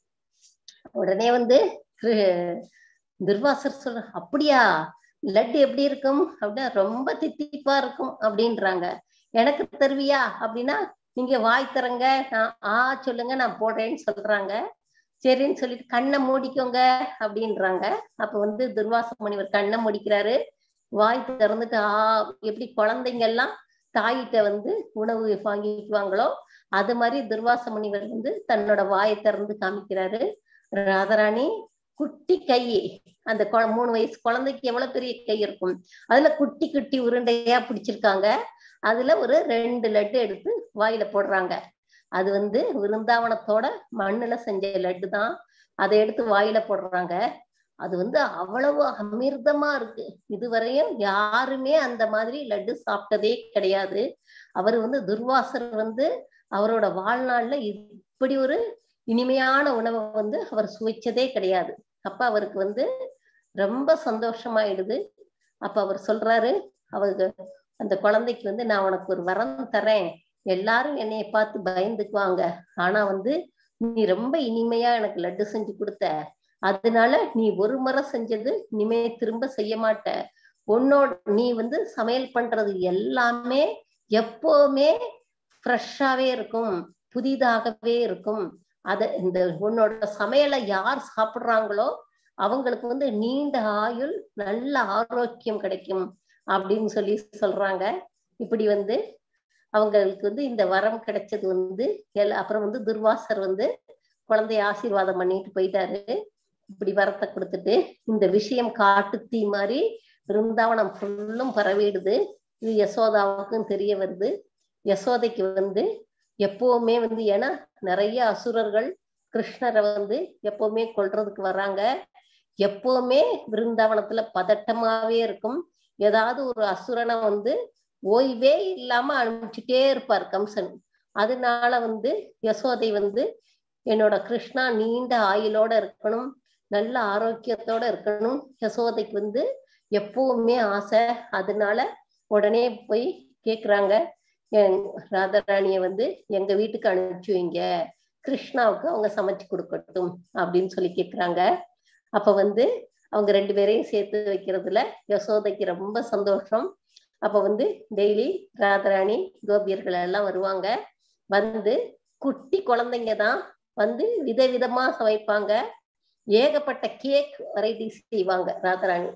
உடனே வந்து கிரு- துர்வாசர் சொல்ற அப்படியா லட்டு எப்படி இருக்கும் அப்படின்னா ரொம்ப தித்திப்பா இருக்கும் அப்படின்றாங்க எனக்கு தருவியா அப்படின்னா நீங்க வாய் தரங்க நான் ஆ சொல்லுங்க நான் போடுறேன்னு சொல்றாங்க சரின்னு சொல்லிட்டு கண்ணை மூடிக்கோங்க அப்படின்றாங்க அப்ப வந்து துர்வாச முனிவர் கண்ணை மூடிக்கிறாரு வாய் திறந்துட்டு ஆ எப்படி குழந்தைங்க எல்லாம் தாயிட்ட வந்து உணவு வாங்கிக்குவாங்களோ அது மாதிரி துர்வாச முனிவர் வந்து தன்னோட வாயை திறந்து காமிக்கிறாரு ராதாராணி குட்டி கை அந்த கொ- மூணு வயசு குழந்தைக்கு எவ்வளவு பெரிய கை இருக்கும் அதுல குட்டி குட்டி உருண்டையா பிடிச்சிருக்காங்க அதுல ஒரு ரெண்டு லட்டு எடுத்து வாயில போடுறாங்க அது வந்து விருந்தாவனத்தோட மண்ணுல செஞ்ச லட்டு தான் அதை எடுத்து வாயில போடுறாங்க அது வந்து அவ்வளவு அமிர்தமா இருக்கு இதுவரையும் யாருமே அந்த மாதிரி லட்டு சாப்பிட்டதே கிடையாது அவர் வந்து துர்வாசர் வந்து அவரோட வாழ்நாள்ல இப்படி ஒரு இனிமையான உணவை வந்து அவர் சுவைச்சதே கிடையாது அப்ப அவருக்கு வந்து ரொம்ப சந்தோஷமாயிடுது அப்ப அவர் சொல்றாரு அவருக்கு அந்த குழந்தைக்கு வந்து நான் உனக்கு ஒரு வரம் தரேன் எல்லாரும் என்னைய பார்த்து பயந்துக்குவாங்க ஆனா வந்து நீ ரொம்ப இனிமையா எனக்கு லட்டு செஞ்சு கொடுத்த அதனால நீ ஒரு முறை செஞ்சது இனிமே திரும்ப செய்ய மாட்ட உன்னோட நீ வந்து சமையல் பண்றது எல்லாமே எப்பவுமே ஃப்ரெஷ்ஷாவே இருக்கும் புதிதாகவே இருக்கும் அத இந்த உன்னோட சமையலை யார் சாப்பிடுறாங்களோ அவங்களுக்கு வந்து நீண்ட ஆயுள் நல்ல ஆரோக்கியம் கிடைக்கும் அப்படின்னு சொல்லி சொல்றாங்க இப்படி வந்து அவங்களுக்கு வந்து இந்த வரம் கிடைச்சது வந்து எல்- அப்புறம் வந்து துர்வாசர் வந்து குழந்தைய ஆசீர்வாதம் பண்ணிட்டு போயிட்டாரு இப்படி வரத்தை கொடுத்துட்டு இந்த விஷயம் காட்டு தீ மாதிரி பிருந்தாவனம் ஃபுல்லும் பரவிடுது இது யசோதாவுக்கும் தெரிய வருது யசோதைக்கு வந்து எப்பவுமே வந்து ஏன்னா நிறைய அசுரர்கள் கிருஷ்ணரை வந்து எப்பவுமே கொல்றதுக்கு வர்றாங்க எப்பவுமே பிருந்தாவனத்துல பதட்டமாவே இருக்கும் ஏதாவது ஒரு அசுரனை வந்து ஓய்வே இல்லாம அனுப்பிச்சுட்டே இருப்பார் கம்சன் அதனால வந்து யசோதை வந்து என்னோட கிருஷ்ணா நீண்ட ஆயுளோட இருக்கணும் நல்ல ஆரோக்கியத்தோட இருக்கணும் யசோதைக்கு வந்து எப்பவுமே ஆசை அதனால உடனே போய் கேக்குறாங்க என் ராதாராணிய வந்து எங்க வீட்டுக்கு அனுப்பிச்சு வைங்க கிருஷ்ணாவுக்கு அவங்க சமைச்சு கொடுக்கட்டும் அப்படின்னு சொல்லி கேக்குறாங்க அப்ப வந்து அவங்க ரெண்டு பேரையும் சேர்த்து வைக்கிறதுல யசோதைக்கு ரொம்ப சந்தோஷம் அப்ப வந்து டெய்லி ராதாராணி கோபியர்கள் எல்லாம் வருவாங்க வந்து குட்டி குழந்தைங்க தான் வந்து விதவிதமா சமைப்பாங்க ஏகப்பட்ட கேக் வெரைட்டிஸ் செய்வாங்க ராதாராணி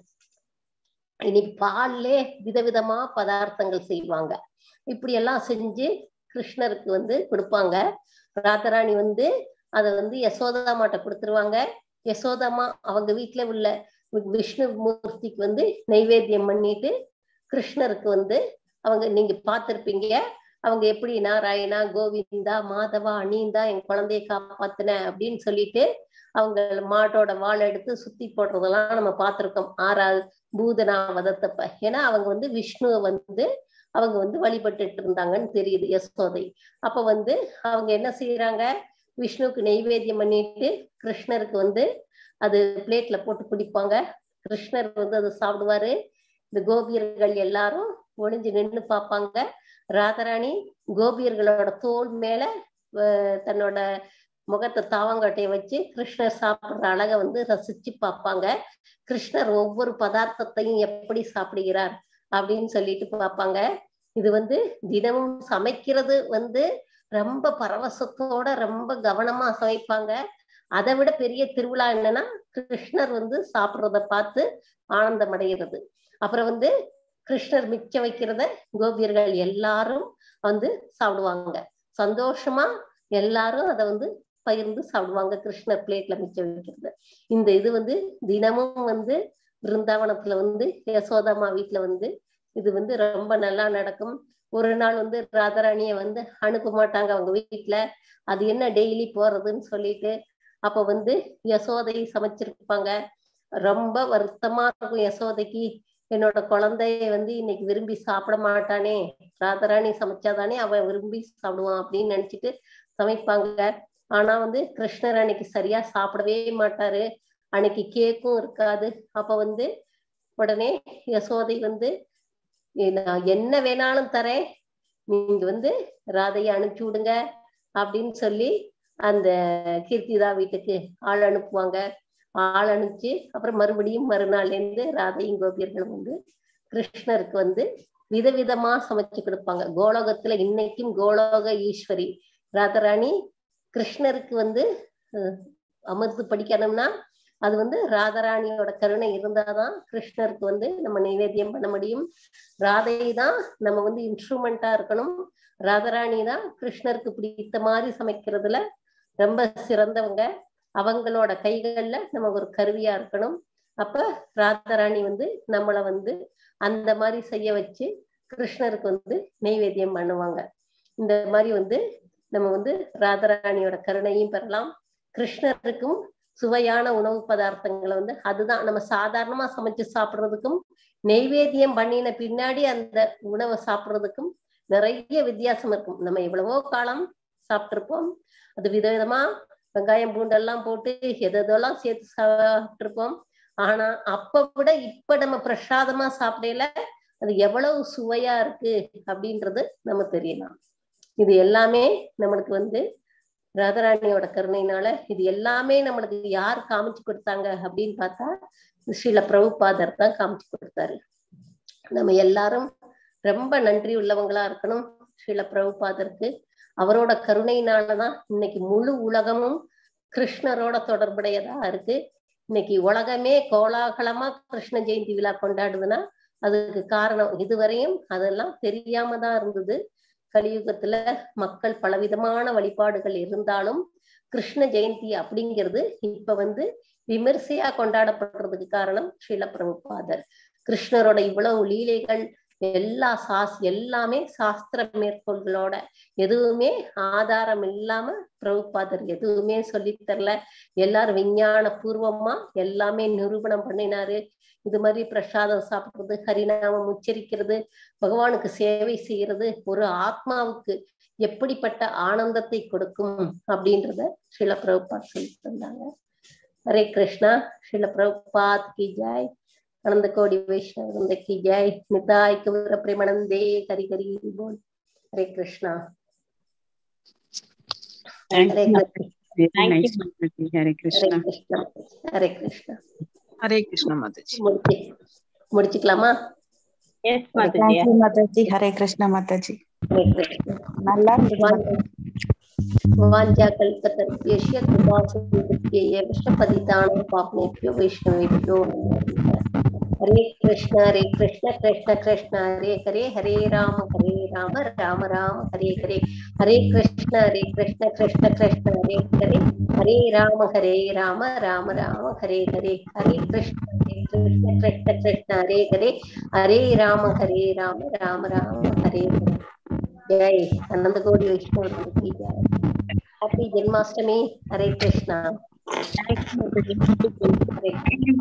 இனி பால்லே விதவிதமா பதார்த்தங்கள் செய்வாங்க இப்படி எல்லாம் செஞ்சு கிருஷ்ணருக்கு வந்து கொடுப்பாங்க ராதாராணி வந்து அதை வந்து யசோதா மாட்ட கொடுத்துருவாங்க யசோதாமா அவங்க வீட்டுல உள்ள விஷ்ணு மூர்த்திக்கு வந்து நைவேத்தியம் பண்ணிட்டு கிருஷ்ணருக்கு வந்து அவங்க நீங்க பார்த்திருப்பீங்க அவங்க எப்படி நாராயணா கோவிந்தா மாதவா அனீந்தா என் குழந்தைய காப்பாத்துன அப்படின்னு சொல்லிட்டு அவங்க மாட்டோட வாழை எடுத்து சுத்தி போடுறதெல்லாம் நம்ம பார்த்திருக்கோம் ஆறாவது பூதனா வதத்தப்ப ஏன்னா அவங்க வந்து விஷ்ணுவை வந்து அவங்க வந்து வழிபட்டுட்டு இருந்தாங்கன்னு தெரியுது யசோதை அப்ப வந்து அவங்க என்ன செய்யறாங்க விஷ்ணுவுக்கு நெய்வேத்தியம் பண்ணிட்டு கிருஷ்ணருக்கு வந்து அது பிளேட்ல போட்டு குடிப்பாங்க கிருஷ்ணர் வந்து அதை சாப்பிடுவாரு இந்த கோபியர்கள் எல்லாரும் ஒளிஞ்சு நின்று பார்ப்பாங்க ராதாராணி கோபியர்களோட தோல் மேல அஹ், தன்னோட முகத்தை தாவங்காட்டையை வச்சு கிருஷ்ணர் சாப்பிடுற அழகை வந்து ரசிச்சு பார்ப்பாங்க கிருஷ்ணர் ஒவ்வொரு பதார்த்தத்தையும் எப்படி சாப்பிடுகிறார் அப்படின்னு சொல்லிட்டு பார்ப்பாங்க இது வந்து தினமும் சமைக்கிறது வந்து ரொம்ப பரவசத்தோட ரொம்ப கவனமா சமைப்பாங்க அதை விட பெரிய திருவிழா என்னன்னா கிருஷ்ணர் வந்து சாப்பிடுறத பார்த்து ஆனந்தம் அடைகிறது அப்புறம் வந்து கிருஷ்ணர் மிச்சம் வைக்கிறத கோபியர்கள் எல்லாரும் வந்து சாப்பிடுவாங்க சந்தோஷமா எல்லாரும் அதை வந்து பகிர்ந்து சாப்பிடுவாங்க கிருஷ்ணர் பிளேட்ல மிச்சம் வைக்கிறது இந்த இது வந்து தினமும் வந்து பிருந்தாவனத்துல வந்து யசோதாமா வீட்டுல வந்து இது வந்து ரொம்ப நல்லா நடக்கும் ஒரு நாள் வந்து ராதாராணிய வந்து அனுப்ப மாட்டாங்க அவங்க வீட்டுல அது என்ன டெய்லி போறதுன்னு சொல்லிட்டு அப்ப வந்து யசோதை சமைச்சிருப்பாங்க ரொம்ப வருத்தமா இருக்கும் யசோதைக்கு என்னோட குழந்தைய வந்து இன்னைக்கு விரும்பி சாப்பிட மாட்டானே ராதாராணி சமைச்சாதானே அவன் விரும்பி சாப்பிடுவான் அப்படின்னு நினைச்சிட்டு சமைப்பாங்க ஆனா வந்து கிருஷ்ணர் அன்னைக்கு சரியா சாப்பிடவே மாட்டாரு அன்னைக்கு கேக்கும் இருக்காது அப்ப வந்து உடனே யசோதை வந்து நான் என்ன வேணாலும் தரேன் நீங்க வந்து ராதைய அனுப்பிச்சு விடுங்க அப்படின்னு சொல்லி அந்த கீர்த்திதா வீட்டுக்கு ஆள் அனுப்புவாங்க ஆள் அனுப்பிச்சு அப்புறம் மறுபடியும் மறுநாள்ல இருந்து ராதையும் கோபியர்களும் வந்து கிருஷ்ணருக்கு வந்து விதவிதமா சமைச்சு கொடுப்பாங்க கோலோகத்துல இன்னைக்கும் கோலோக ஈஸ்வரி ராதாராணி கிருஷ்ணருக்கு வந்து அமர்ந்து படிக்கணும்னா அது வந்து ராதாராணியோட கருணை இருந்தாதான் கிருஷ்ணருக்கு வந்து நம்ம நைவேத்தியம் பண்ண முடியும் ராதை தான் நம்ம வந்து இன்ஸ்ட்ருமெண்டா இருக்கணும் ராதாராணி தான் கிருஷ்ணருக்கு பிடித்த மாதிரி சமைக்கிறதுல ரொம்ப சிறந்தவங்க அவங்களோட கைகள்ல நம்ம ஒரு கருவியா இருக்கணும் அப்ப ராதாராணி வந்து நம்மளை வந்து அந்த மாதிரி செய்ய வச்சு கிருஷ்ணருக்கு வந்து நெய்வேத்தியம் பண்ணுவாங்க இந்த மாதிரி வந்து நம்ம வந்து ராதாராணியோட கருணையும் பெறலாம் கிருஷ்ணருக்கும் சுவையான உணவு பதார்த்தங்களை வந்து அதுதான் நம்ம சாதாரணமா சமைச்சு சாப்பிடுறதுக்கும் நெய்வேத்தியம் பண்ணின பின்னாடி அந்த உணவை சாப்பிடுறதுக்கும் நிறைய வித்தியாசம் இருக்கும் நம்ம எவ்வளவோ காலம் சாப்பிட்டிருப்போம் அது விதவிதமா வெங்காயம் பூண்டெல்லாம் போட்டு எதெல்லாம் சேர்த்து சாப்பிட்டிருப்போம் ஆனா அப்ப விட இப்ப நம்ம பிரசாதமா சாப்பிடல அது எவ்வளவு சுவையா இருக்கு அப்படின்றது நம்ம தெரியலாம் இது எல்லாமே நம்மளுக்கு வந்து ராதராணியோட கருணையினால இது எல்லாமே நம்மளுக்கு யார் காமிச்சு கொடுத்தாங்க அப்படின்னு பார்த்தா ஸ்ரீல பிரபுபாதர் தான் காமிச்சு கொடுத்தாரு நம்ம எல்லாரும் ரொம்ப நன்றி உள்ளவங்களா இருக்கணும் ஸ்ரீல பிரபுபாதருக்கு அவரோட கருணையினாலதான் இன்னைக்கு முழு உலகமும் கிருஷ்ணரோட தொடர்புடையதா இருக்கு இன்னைக்கு உலகமே கோலாகலமா கிருஷ்ண ஜெயந்தி விழா கொண்டாடுதுன்னா அதுக்கு காரணம் இதுவரையும் அதெல்லாம் தெரியாம தான் இருந்தது கலியுகத்துல மக்கள் பலவிதமான வழிபாடுகள் இருந்தாலும் கிருஷ்ண ஜெயந்தி அப்படிங்கிறது இப்ப வந்து விமர்சையா கொண்டாடப்படுறதுக்கு காரணம் ஸ்ரீல பிரபுபாதர் கிருஷ்ணரோட இவ்வளவு லீலைகள் எல்லா சாஸ் எல்லாமே சாஸ்திர மேற்கோள்களோட எதுவுமே ஆதாரம் இல்லாம பிரபுபாதர் எதுவுமே சொல்லித் தரல எல்லாரும் விஞ்ஞான பூர்வமா எல்லாமே நிரூபணம் பண்ணினாரு இது மாதிரி பிரசாதம் சாப்பிடுறது ஹரிநாமம் உச்சரிக்கிறது பகவானுக்கு சேவை செய்யறது ஒரு ஆத்மாவுக்கு எப்படிப்பட்ட ஆனந்தத்தை கொடுக்கும் அப்படின்றத ஸ்ரீல பிரபுபாத் சொல்லி தந்தாங்க ஹரே கிருஷ்ணா ஸ்ரீல பிரபுபாத் கி ஜாய் அனந்த கோடி வைஷ்ணவ கி ஜாய் நிதாய் கவிர பிரேமனந்தே ஹரி ஹரி போல் Hare Krishna Hare Krishna Very nice, Mataji. Hare Hare Krishna. Krishna Hare Krishna Hare Krishna Mataji முடிச்சு முடிச்சுக்கலாமா yes Mataji Thank you, Mataji. Hare Krishna, Mataji. Hare Krishna நல்லா இருந்தது Mataji. वाञ्छाकल्पतरुभ्यश्च कृपासिन्धुभ्यः पतितानां पापनेभ्यो वैष्णवेभ्यो नमः। हरे कृष्ण हरे कृष्ण कृष्ण कृष्ण हरे हरे हरे राम हरे राम राम राम हरे हरे हरे कृष्ण हरे कृष्ण कृष्ण कृष्ण हरे हरे हरे राम हरे राम राम राम हरे हरे हरे कृष्ण हरे कृष्ण कृष्ण कृष्ण हरे हरे हरे राम हरे राम राम राम हरे हरे जय आनंद गौरी वैष्णव की जय हैप्पी जन्माष्टमी हरे कृष्णा हरे